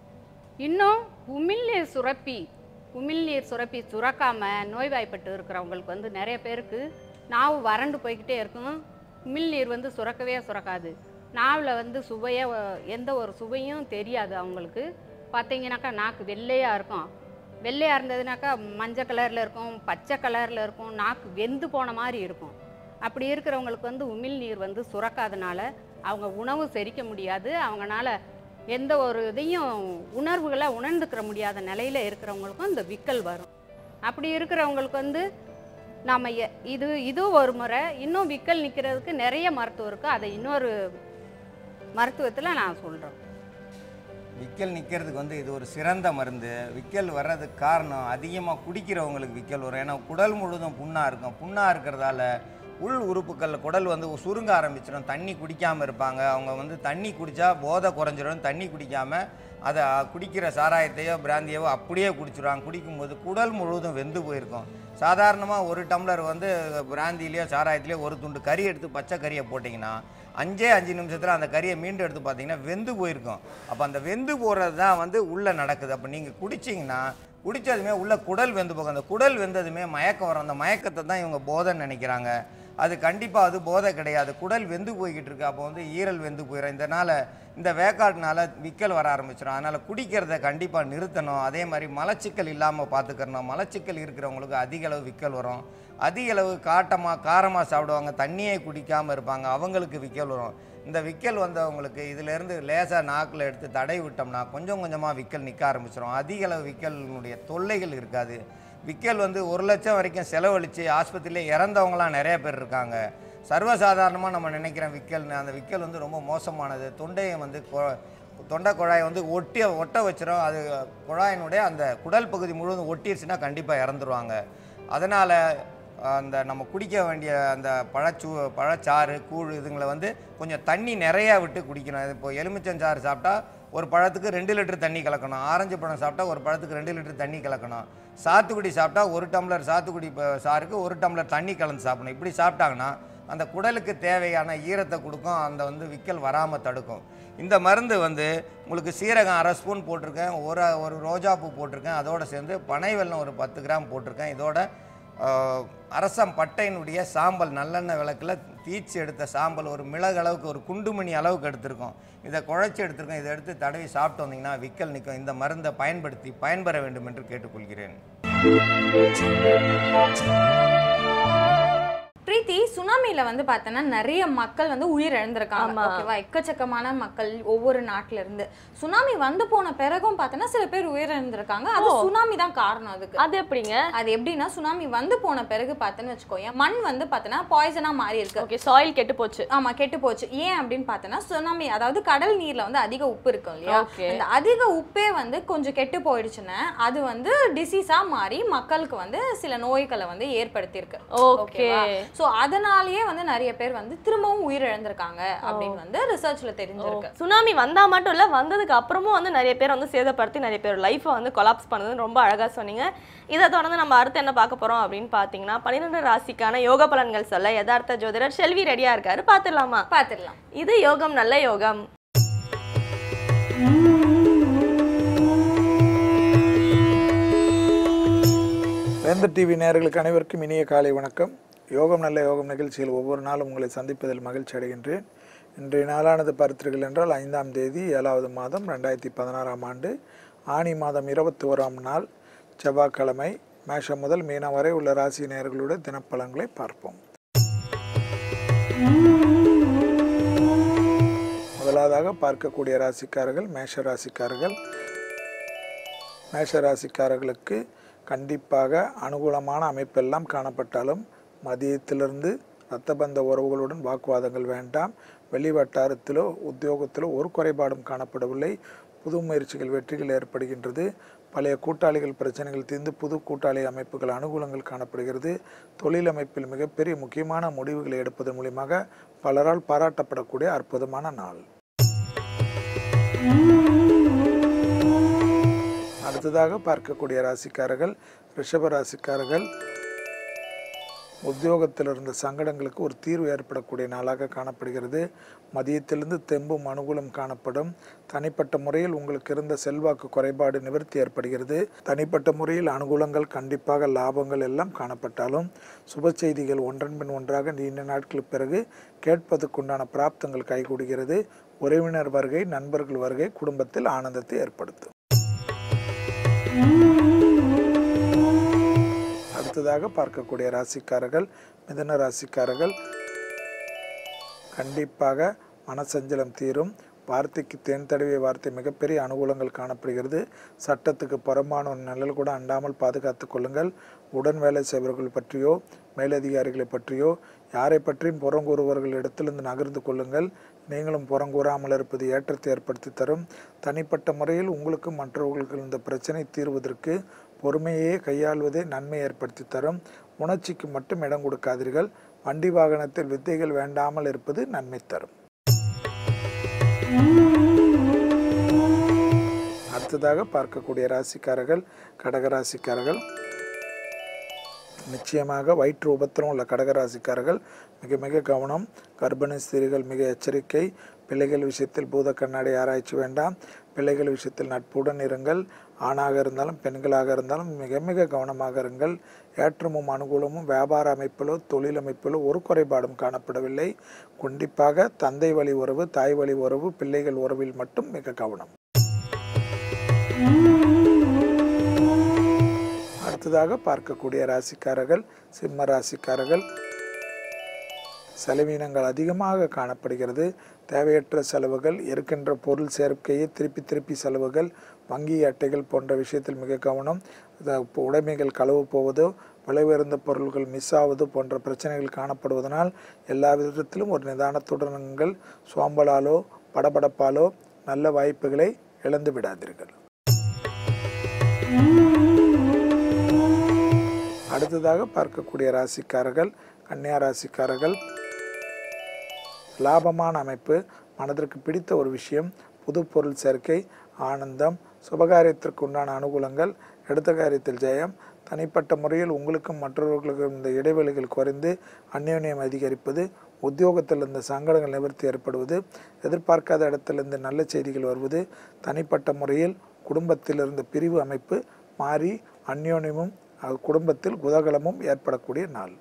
இன்னும் உமிழ்நீர் சுரப்பி உமிழ்நீர் சுரப்பி சுரக்காம நோய்வாய்ப்பட்டு இருக்கிறவங்களுக்கு வந்து நிறைய பேருக்கு நாவு வறண்டு போய்க்கிட்டே இருக்கும் உமிழ்நீர் வந்து சுரக்கவே சுரக்காது நாவில் வந்து சுவையே எந்த ஒரு சுவையும் தெரியாது அவங்களுக்கு பார்த்தீங்கன்னாக்கா நாக்கு வெள்ளையாக இருக்கும் வெள்ளையாக இருந்ததுனாக்கா மஞ்சள் கலரில் இருக்கும் பச்சை கலரில் இருக்கும் நாக்கு வெந்து போன மாதிரி இருக்கும் அப்படி இருக்கிறவங்களுக்கு வந்து உமிழ்நீர் வந்து சுரக்காதனால அவங்க உணவு செரிக்க முடியாது அவங்கனால எந்த ஒரு இதையும் உணர்வுகளை உணர்ந்துக்கிற முடியாத நிலையில் இருக்கிறவங்களுக்கும் இந்த விக்கல் வரும் அப்படி இருக்கிறவங்களுக்கு வந்து நாம் இது இது ஒரு முறை இன்னும் விக்கல் நிற்கிறதுக்கு நிறைய மருத்துவம் இருக்குது அதை இன்னொரு மருத்துவத்தில் நான் சொல்கிறேன் விக்கல் நிற்கிறதுக்கு வந்து இது ஒரு சிறந்த மருந்து விக்கல் வர்றதுக்கு காரணம் அதிகமாக குடிக்கிறவங்களுக்கு விக்கல் வரும் ஏன்னா குடல் முழுதும் புண்ணாக இருக்கும் புண்ணாக இருக்கிறதால உள் உறுப்புகள் குடல் வந்து சுருங்க ஆரம்பிச்சிடும் தண்ணி குடிக்காமல் இருப்பாங்க அவங்க வந்து தண்ணி குடித்தா போதை குறைஞ்சிரும் தண்ணி குடிக்காமல் அதை குடிக்கிற சாராயத்தையோ பிராந்தியவோ அப்படியே குடிச்சிடுவாங்க குடிக்கும்போது குடல் முழுவதும் வெந்து போயிருக்கும் சாதாரணமாக ஒரு டம்ளர் வந்து பிராந்திலேயோ சாராயத்திலேயோ ஒரு துண்டு கறி எடுத்து பச்சை கறியை போட்டிங்கன்னா அஞ்சே அஞ்சு நிமிஷத்தில் அந்த கறியை மீண்டும் எடுத்து பார்த்தீங்கன்னா வெந்து போயிருக்கும் அப்போ அந்த வெந்து போகிறது தான் வந்து உள்ளே நடக்குது அப்போ நீங்கள் குடிச்சிங்கன்னா குடித்ததுமே உள்ள குடல் வெந்து போகும் அந்த குடல் வெந்ததுமே மயக்கம் வரும் அந்த மயக்கத்தை தான் இவங்க போதைன்னு நினைக்கிறாங்க அது கண்டிப்பாக அது போதை கிடையாது குடல் வெந்து போய்கிட்டு இருக்கு அப்போ வந்து ஈரல் வெந்து போயிடும் இதனால் இந்த வேக்காட்டுனால விக்கல் வர ஆரம்பிச்சிடும் அதனால் குடிக்கிறத கண்டிப்பாக நிறுத்தணும் அதே மாதிரி மலச்சிக்கல் இல்லாமல் பார்த்துக்கறணும் மலச்சிக்கல் இருக்கிறவங்களுக்கு அதிக அளவு விக்கல் வரும் அதிக அளவு காட்டமாக காரமாக சாப்பிடுவாங்க தண்ணியே குடிக்காமல் இருப்பாங்க அவங்களுக்கு விக்கல் வரும் இந்த விக்கல் வந்தவங்களுக்கு இதிலேருந்து லேசாக நாக்கில் எடுத்து தடை விட்டோம்னா கொஞ்சம் கொஞ்சமாக விக்கல் நிற்க ஆரம்பிச்சிடும் அதிக அளவு விக்கலினுடைய தொல்லைகள் இருக்காது விக்கல் வந்து ஒரு லட்சம் வரைக்கும் செலவழித்து ஆஸ்பத்திரியில் இறந்தவங்களாம் நிறைய பேர் இருக்காங்க சர்வசாதாரணமாக நம்ம நினைக்கிறோம் விக்கல்னு அந்த விக்கல் வந்து ரொம்ப மோசமானது தொண்டையை வந்து கொ- தொண்டை குழாயை வந்து ஒட்டி ஒட்ட வச்சிரும் அது குழாயினுடைய அந்த குடல் பகுதி முழுவதும் ஒட்டிடுச்சுன்னா கண்டிப்பாக இறந்துருவாங்க அதனால் அந்த நம்ம குடிக்க வேண்டிய அந்த பழச்சூ பழச்சாறு கூழ் இதுங்களை வந்து கொஞ்சம் தண்ணி நிறையா விட்டு குடிக்கணும் இப்போ எலுமிச்சஞ்சாறு சாப்பிட்டா ஒரு பழத்துக்கு ரெண்டு லிட்டர் தண்ணி கலக்கணும் ஆரஞ்சு பழம் சாப்பிட்டா ஒரு பழத்துக்கு ரெண்டு லிட்டர் தண்ணி கலக்கணும் சாத்துக்குடி சாப்பிட்டா ஒரு டம்ளர் சாத்துக்குடி ப- சாருக்கு ஒரு டம்ளர் தண்ணி கலந்து சாப்பிடணும் இப்படி சாப்பிட்டாங்கன்னா அந்த குடலுக்கு தேவையான ஈரத்தை கொடுக்கும் அந்த வந்து விக்கல் வராமல் தடுக்கும் இந்த மருந்து வந்து உங்களுக்கு சீரகம் அரை ஸ்பூன் போட்டிருக்கேன் ஒரு ஒரு ரோஜாப்பூ போட்டிருக்கேன் அதோட சேர்ந்து பனை வெல்லம் ஒரு பத்து கிராம் போட்டிருக்கேன் இதோட ஆஹ், அரசம் பட்டையினுடைய சாம்பல் நல்லெண்ணெய் விளக்கில் தீச்சு எடுத்த சாம்பல் ஒரு மிளகு அளவுக்கு ஒரு குண்டுமணி அளவுக்கு எடுத்திருக்கோம் இதை குழைச்சி எடுத்திருக்கோம் இதை எடுத்து தடவி சாப்பிட்டு வந்தீங்கன்னா விக்கல் நிற்கும் இந்த மருந்தை பயன்படுத்தி பயன்பெற வேண்டும் என்று கேட்டுக்கொள்கிறேன் பிரீத்தி சுனாமில வந்து பார்த்தோன்னா நிறைய மக்கள் வந்து உயிர் இழந்திருக்காங்க ஆமா. ஓகேவா எக்கச்சக்கமான மக்கள் ஒவ்வொரு நாட்டுல இருந்து சுனாமி வந்து போன பிறகும் பார்த்தோன்னா சில பேர் உயிர் இழந்திருக்காங்க அது ஓ. சுனாமி தான் காரணம் அதுக்கு அது எப்படிங்க அது எப்படின்னா சுனாமி வந்து போன பிறகு பார்த்தோன்னு வச்சுக்கோயேன் மண் வந்து பார்த்தோன்னா பாய்சனா மாறி இருக்கு ஓகே சாயில் கெட்டு போச்சு ஆமா கெட்டு போச்சு ஏன் அப்படின்னு பார்த்தோன்னா சுனாமி அதாவது கடல் நீர்ல வந்து அதிக உப்பு இருக்கும் இல்லையா Okay. அந்த அதிக உப்பே வந்து கொஞ்சம் கெட்டு போயிடுச்சுன்னா அது வந்து டிசீஸா மாறி மக்களுக்கு வந்து சில நோய்களை வந்து ஏற்படுத்தியிருக்கு ஓகே சோ அதனாலயே வந்து நிறைய பேர் வந்து திரும்பவும் உயிர் இழந்திருக்காங்க அப்படின்னு வந்து ரிசர்ச்ல தெரிஞ்சிருக்கு சுனாமி வந்தா மட்டும் இல்ல வந்ததுக்கு அப்புறமும் வந்து நிறைய பேர் வந்து சேதப்படுத்தி நிறைய பேர் லைஃப்பை வந்து கொலாப்ஸ் பண்ணதுன்னு ரொம்ப அழகா சொன்னீங்க இதை தொடர்ந்து நம்ம அடுத்து என்ன பார்க்க போறோம் அப்படின்னு பாத்தீங்கன்னா பன்னிரெண்டு ராசிக்கான யோக பலன்கள் சொல்ல யதார்த்த ஜோதிடர் செல்வி ரெடியா இருக்காரு பாத்துடலாமா பாத்துடலாம் இது யோகம் நல்ல யோகம் வேந்தர் டிவி நேயர்களுக்கு அனைவருக்கும் இனிய காலை வணக்கம் யோகம் நல்ல யோகம் நிகழ்ச்சியில் ஒவ்வொரு நாளும் உங்களை சந்திப்பதில் மகிழ்ச்சி அடைகின்றேன் இன்றைய நாளானது பருத்திர்கள் என்றால் ஐந்தாம் தேதி ஏழாவது மாதம் ரெண்டாயிரத்தி பதினாறாம் ஆண்டு ஆனி மாதம் இருபத்தி ஓராம் நாள் செவ்வாய்க்கிழமை மேஷம் முதல் மீனம் வரை உள்ள ராசி நேயர்களுடைய தினப்பலன்களை பார்ப்போம் முதலாவதாக பார்க்கக்கூடிய ராசிக்காரர்கள் மேஷ ராசிக்காரர்கள் மேஷ ராசிக்காரர்களுக்கு கண்டிப்பாக அனுகூலமான அமைப்பெல்லாம் காணப்பட்டாலும் மதியத்திலிருந்து இரத்தபந்த உறவுகளுடன் வாக்குவாதங்கள் வேண்டாம் வெளி வட்டாரத்திலோ உத்தியோகத்திலோ ஒரு குறைபாடும் காணப்படவில்லை புது முயற்சிகள் வெற்றிகள் ஏற்படுகின்றது பழைய கூட்டாளிகள் பிரச்சனைகள் தீர்ந்து புது கூட்டாளி அமைப்புகள் அனுகூலங்கள் காணப்படுகிறது தொழில் அமைப்பில் மிகப்பெரிய முக்கியமான முடிவுகளை எடுப்பதன் மூலியமாக பலரால் பாராட்டப்படக்கூடிய அற்புதமான நாள் அடுத்ததாக பார்க்கக்கூடிய ராசிக்காரர்கள் ரிஷப ராசிக்காரர்கள் உத்தியோகத்தில் இருந்த சங்கடங்களுக்கு ஒரு தீர்வு ஏற்படக்கூடிய நாளாக காணப்படுகிறது மதியத்திலிருந்து தெம்பும் அனுகூலம் காணப்படும் தனிப்பட்ட முறையில் உங்களுக்கு இருந்த செல்வாக்கு குறைபாடு நிவர்த்தி ஏற்படுகிறது தனிப்பட்ட முறையில் அனுகூலங்கள் கண்டிப்பாக லாபங்கள் எல்லாம் காணப்பட்டாலும் சுப செய்திகள் ஒன்றன் பின் ஒன்றாக நீண்ட நாட்களுக்கு பிறகு கேட்பதற்குண்டான பிராப்தங்கள் கைகூடுகிறது உறவினர் வருகை நண்பர்கள் வருகை குடும்பத்தில் ஆனந்தத்தை ஏற்படுத்தும் அடுத்ததாக பார்க்கக்கூடிய ராசிக்காரர்கள் மிதுன ராசிக்காரர்கள் கண்டிப்பாக மனசஞ்சலம் தீரும் வார்த்தைக்கு தேன் தடவிய வார்த்தை மிகப்பெரிய அனுகூலங்கள் காணப்படுகிறது சட்டத்துக்கு புறம்பான ஒரு நிழல் கூட அண்டாமல் பாதுகாத்து கொள்ளுங்கள் உடன் வேலை செய்பவர்கள் பற்றியோ மேலதிகாரிகளை பற்றியோ யாரை பற்றியும் புறங்கூறுவர்கள் இடத்திலிருந்து நகர்ந்து கொள்ளுங்கள் நீங்களும் புறங்கூறாமல் இருப்பது ஏற்றத்தை ஏற்படுத்தி தரும் தனிப்பட்ட முறையில் உங்களுக்கும் மற்றவர்களுக்கு இந்த பிரச்சனை தீர்வதற்கு பொறுமையே கையாள்வதே நன்மை ஏற்படுத்தி தரும் உணர்ச்சிக்கு மட்டும் இடம் கொடுக்காதீர்கள் வண்டி வாகனத்தில் வித்தைகள் வேண்டாமல் இருப்பது நன்மை தரும் அடுத்ததாக பார்க்கக்கூடிய ராசிக்காரர்கள் கடக ராசிக்காரர்கள் நிச்சயமாக வயிற்று உபத்திரம் உள்ள கடகராசிக்காரர்கள் மிக மிக கவனம் கர்ப்பிணி ஸ்திரீகள் மிக எச்சரிக்கை பிள்ளைகள் விஷயத்தில் பூத கண்ணாடி ஆராய்ச்சி வேண்டாம் பிள்ளைகள் விஷயத்தில் நட்புடன் இருங்கள் ஆணாக இருந்தாலும் பெண்களாக இருந்தாலும் மிக மிக கவனமாக இருங்கள் ஏற்றமும் அனுகூலமும் வியாபார அமைப்பிலோ தொழில் அமைப்பிலோ ஒரு குறைபாடும் காணப்படவில்லை கண்டிப்பாக தந்தை வழி உறவு தாய் வழி உறவு பிள்ளைகள் உறவில் மட்டும் மிக கவனம் அடுத்ததாக பார்க்கக்கூடிய ராசிக்காரர்கள் சிம்ம ராசிக்காரர்கள் செலவினங்கள் அதிகமாக காணப்படுகிறது தேவையற்ற செலவுகள் இருக்கின்ற பொருள் சேர்க்கையை திருப்பி திருப்பி செலவுகள் வங்கி அட்டைகள் போன்ற விஷயத்தில் மிக கவனம் இந்த உடைமைகள் களவு போவதோ விலை உயர்ந்த பொருள்கள் மிஸ் ஆவது போன்ற பிரச்சனைகள் காணப்படுவதனால் எல்லா விதத்திலும் ஒரு நிதானத்துடனுங்கள் சோம்பலாலோ படபடப்பாலோ நல்ல வாய்ப்புகளை இழந்து விடாதீர்கள் அடுத்ததாக பார்க்கக்கூடிய ராசிக்காரர்கள் கன்னியா ராசிக்காரர்கள் லாபமான அமைப்பு மனதிற்கு பிடித்த ஒரு விஷயம் புது பொருள் சேர்க்கை ஆனந்தம் சுபகாரியத்திற்கு உண்டான அனுகூலங்கள் எடுத்த காரியத்தில் ஜெயம் தனிப்பட்ட முறையில் உங்களுக்கும் மற்றவர்களுக்கும் இந்த இடைவெளிகள் குறைந்து அந்யோன்யம் அதிகரிப்பது உத்தியோகத்தில் இருந்த சங்கடங்கள் நிவர்த்தி ஏற்படுவது எதிர்பார்க்காத இடத்திலிருந்து நல்ல செய்திகள் வருவது தனிப்பட்ட முறையில் குடும்பத்தில் இருந்த பிரிவு அமைப்பு மாறி அந்யோன்யமும் அஹ், குடும்பத்தில் குதகலமும் ஏற்படக்கூடிய நாள்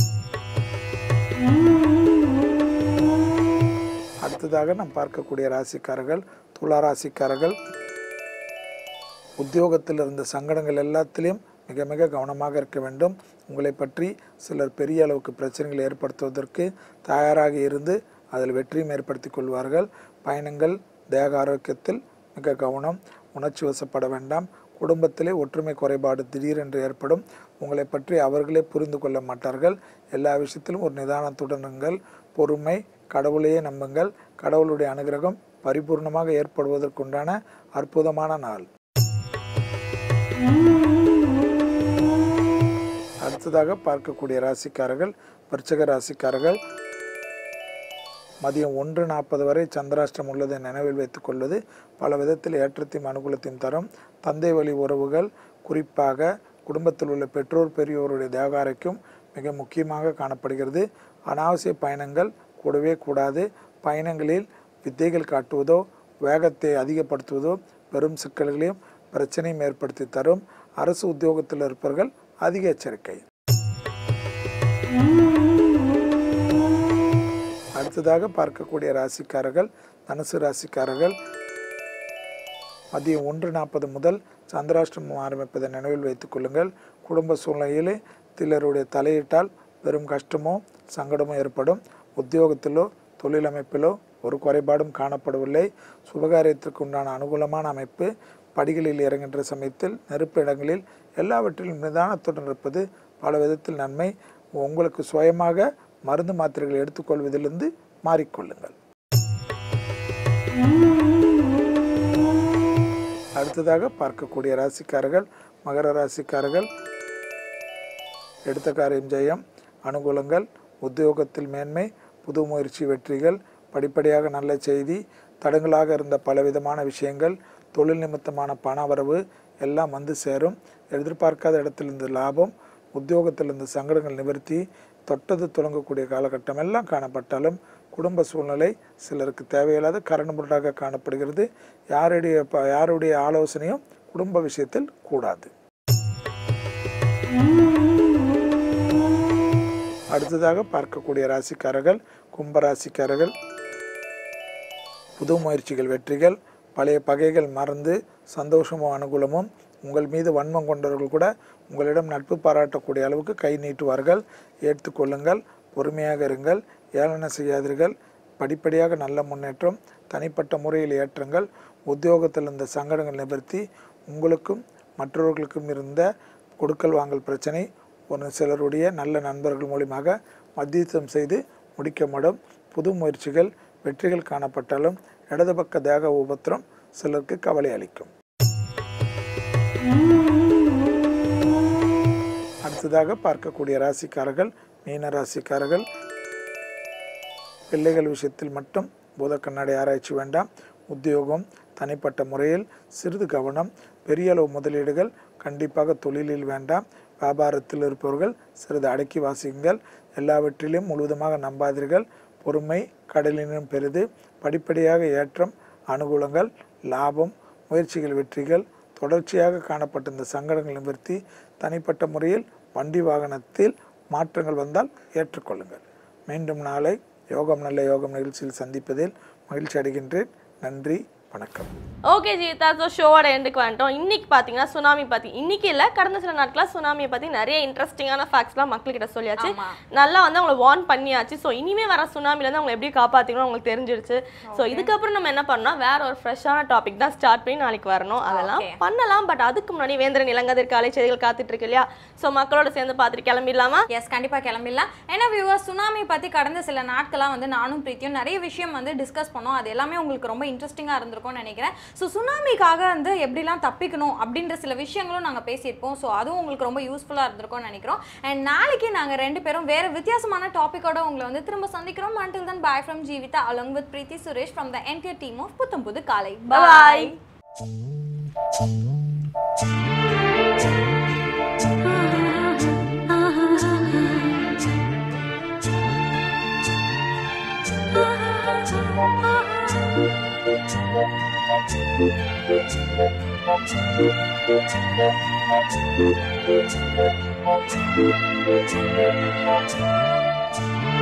அடுத்ததாக நாம் பார்க்கக்கூடிய ராசிக்காரர்கள் துலா ராசிக்காரர்கள் உத்தியோகத்தில் இருந்த சங்கடங்கள் எல்லாத்திலையும் மிக மிக கவனமாக இருக்க வேண்டும் உங்களை பற்றி சிலர் பெரிய அளவுக்கு பிரச்சனைகள் ஏற்படுத்துவதற்கு தயாராக இருந்து அதில் வெற்றியும் ஏற்படுத்தி கொள்வார்கள் பயணங்கள் தேக ஆரோக்கியத்தில் மிக கவனம் உணர்ச்சி வசப்பட வேண்டாம் குடும்பத்திலே ஒற்றுமை குறைபாடு திடீரென்று ஏற்படும் உங்களை பற்றி அவர்களே புரிந்து கொள்ள மாட்டார்கள் எல்லா விஷயத்திலும் ஒரு நிதானத்துடன் இருங்கள் பொறுமை கடவுளையே நம்புங்கள் கடவுளுடைய அனுகிரகம் பரிபூர்ணமாக ஏற்படுவதற்குண்டான அற்புதமான நாள் அடுத்ததாக பார்க்கக்கூடிய ராசிக்காரர்கள் விருச்சக ராசிக்காரர்கள் மதியம் ஒன்று நாற்பது வரை சந்திராஷ்டிரம் உள்ளதை நினைவில் வைத்துக் கொள்வது பல விதத்தில் ஏற்றத்தையும் அனுகூலத்தையும் தரும் தந்தை வழி உறவுகள் குறிப்பாக குடும்பத்தில் உள்ள பெற்றோர் பெரியோருடைய தேகாரைக்கும் மிக முக்கியமாக காணப்படுகிறது அனாவசிய பயணங்கள் கூடவே கூடாது பயணங்களில் வித்தைகள் காட்டுவதோ வேகத்தை அதிகப்படுத்துவதோ பெரும் சிக்கல்களையும் பிரச்சனையும் ஏற்படுத்தி தரும் அரசு உத்தியோகத்தில் இருப்பவர்கள் அதிக எச்சரிக்கை அடுத்ததாக பார்க்கக்கூடிய ராசிக்காரர்கள் தனுசு ராசிக்காரர்கள் மதியம் ஒன்று நாற்பது முதல் சந்திராஷ்டிரமம் ஆரம்பிப்பதை நினைவில் வைத்துக் கொள்ளுங்கள் குடும்ப சூழ்நிலையிலே சிலருடைய தலையிட்டால் பெரும் கஷ்டமோ சங்கடமோ ஏற்படும் உத்தியோகத்திலோ தொழிலமைப்பிலோ ஒரு குறைபாடும் காணப்படவில்லை சுபகாரியத்திற்கு உண்டான அனுகூலமான அமைப்பு படிகளில் இறங்குகின்ற சமயத்தில் நெருப்பு இடங்களில் எல்லாவற்றிலும் நிதானத்துடன் இருப்பது பல விதத்தில் நன்மை உங்களுக்கு சுயமாக மருந்து மாத்திரைகள் எடுத்துக்கொள்வதிலிருந்து மாறிக்கொள்ளுங்கள் அடுத்ததாக பார்க்கக்கூடிய ராசிக்காரர்கள் மகர ராசிக்காரர்கள் எடுத்த காரியம் ஜெயம் அனுகூலங்கள் உத்தியோகத்தில் மேன்மை புது முயற்சி வெற்றிகள் படிப்படியாக நல்ல செய்தி தடங்களாக இருந்த பலவிதமான விஷயங்கள் தொழில் நிமித்தமான பணவரவு எல்லாம் வந்து சேரும் எதிர்பார்க்காத இடத்திலிருந்து லாபம் உத்தியோகத்திலிருந்து சங்கடங்கள் நிவர்த்தி தொட்டது தொடங்கக்கூடிய காலகட்டம் எல்லாம் காணப்பட்டாலும் குடும்ப சூழ்நிலை சிலருக்கு தேவையில்லாத கரணுமுரடாக காணப்படுகிறது யாருடைய ப- யாருடைய ஆலோசனையும் குடும்ப விஷயத்தில் கூடாது அடுத்ததாக பார்க்கக்கூடிய ராசிக்காரர்கள் கும்ப ராசிக்காரர்கள் புது முயற்சிகள் வெற்றிகள் பழைய பகைகள் மறந்து சந்தோஷமும் அனுகூலமும் உங்கள் மீது வன்மம் கொண்டவர்கள் கூட உங்களிடம் நட்பு பாராட்டக்கூடிய அளவுக்கு கை நீட்டுவார்கள் ஏற்றுக்கொள்ளுங்கள் பொறுமையாக இருங்கள் ஏளன செய்யாதீர்கள் படிப்படியாக நல்ல முன்னேற்றம் தனிப்பட்ட முறையில் ஏற்றங்கள் உத்தியோகத்தில் இருந்த சங்கடங்கள் நிவர்த்தி உங்களுக்கும் மற்றவர்களுக்கும் இருந்த கொடுக்கல் வாங்கல் பிரச்சனை ஒரு சிலருடைய நல்ல நண்பர்கள் மூலியமாக மத்தியஸ்தம் செய்து முடிக்கப்படும் புது முயற்சிகள் வெற்றிகள் காணப்பட்டாலும் இடது பக்க தேக உபத்திரம் சிலருக்கு கவலை அளிக்கும் அடுத்ததாக பார்க்கக்கூடிய ராசிக்காரர்கள் மீன ராசிக்காரர்கள் பிள்ளைகள் விஷயத்தில் மட்டும் பூத கண்ணாடி ஆராய்ச்சி வேண்டாம் உத்தியோகம் தனிப்பட்ட முறையில் சிறிது கவனம் பெரிய அளவு முதலீடுகள் கண்டிப்பாக தொழிலில் வேண்டாம் வியாபாரத்தில் இருப்பவர்கள் சிறிது அடக்கி வாசியுங்கள் எல்லாவற்றிலும் முழுவதுமாக நம்பாதீர்கள் பொறுமை கடலினும் பெரிது படிப்படியாக ஏற்றம் அனுகூலங்கள் லாபம் முயற்சிகள் வெற்றிகள் தொடர்ச்சியாக காணப்பட்ட இந்த சங்கடங்களை நிவர்த்தி தனிப்பட்ட முறையில் வண்டி வாகனத்தில் மாற்றங்கள் வந்தால் ஏற்றுக்கொள்ளுங்கள் மீண்டும் நாளை யோகம் நல்ல யோகம் நிகழ்ச்சியில் சந்திப்பதில் மகிழ்ச்சி அடைகின்றேன் நன்றி வணக்கம் ஓகே ஜீவிதா ஸோ ஷோவோட எண்டுக்கு வந்துட்டோம் இன்னைக்கு பார்த்தீங்கன்னா சுனாமி பற்றி இன்னைக்கு இல்லை கடந்த சில நாட்களாக சுனாமியை பற்றி நிறைய இன்ட்ரெஸ்டிங்கான ஃபேக்ட்ஸ்லாம் மக்கள்கிட்ட சொல்லியாச்சு ஆமா. நல்லா வந்து அவங்களை வார்ன் பண்ணியாச்சு ஸோ இனிமே வர சுனாமிலேருந்து அவங்களை எப்படி காப்பாற்றிக்கணும் அவங்களுக்கு தெரிஞ்சிருச்சு ஸோ இதுக்கப்புறம் நம்ம என்ன பண்ணோம்னா வேற ஒரு ஃப்ரெஷ்ஷான டாபிக் தான் ஸ்டார்ட் பண்ணி நாளைக்கு வரணும் அதெல்லாம் Okay. பண்ணலாம் பட் அதுக்கு முன்னாடி வேந்திரன் இளங்கதிர் காலை செய்திகள் காத்துட்டு இருக்கு இல்லையா ஸோ மக்களோட சேர்ந்து பார்த்துட்டு கிளம்பிடலாமா எஸ் கண்டிப்பா கிளம்பிடலாம் ஏன்னா வியூவர் சுனாமி பத்தி கடந்த சில நாட்களா வந்து நானும் பிரீத்தியும் நிறைய விஷயம் வந்து டிஸ்கஸ் பண்ணோம் அது எல்லாமே உங்களுக்கு ரொம்ப இன்ட்ரெஸ்டிங்கா இருந்திருக்கும்னு நினைக்கிறேன் ஸோ சுனாமிக்காக வந்து எப்படிலாம் தப்பிக்கணும் அப்படின்ற சில விஷயங்களும் நாங்க பேசியிருப்போம் ஸோ அதுவும் உங்களுக்கு ரொம்ப யூஸ்ஃபுல்லா இருந்திருக்கும்னு நினைக்கிறோம் அண்ட் நாளைக்கு நாங்க ரெண்டு பேரும் வேற வித்தியாசமான டாபிக்கோட உங்களை வந்து திரும்ப சந்திக்கிறோம் until then bye from Jeevitha along with Preethi Suresh from the entire team of புத்தம் புது காலை Bye. Thank you.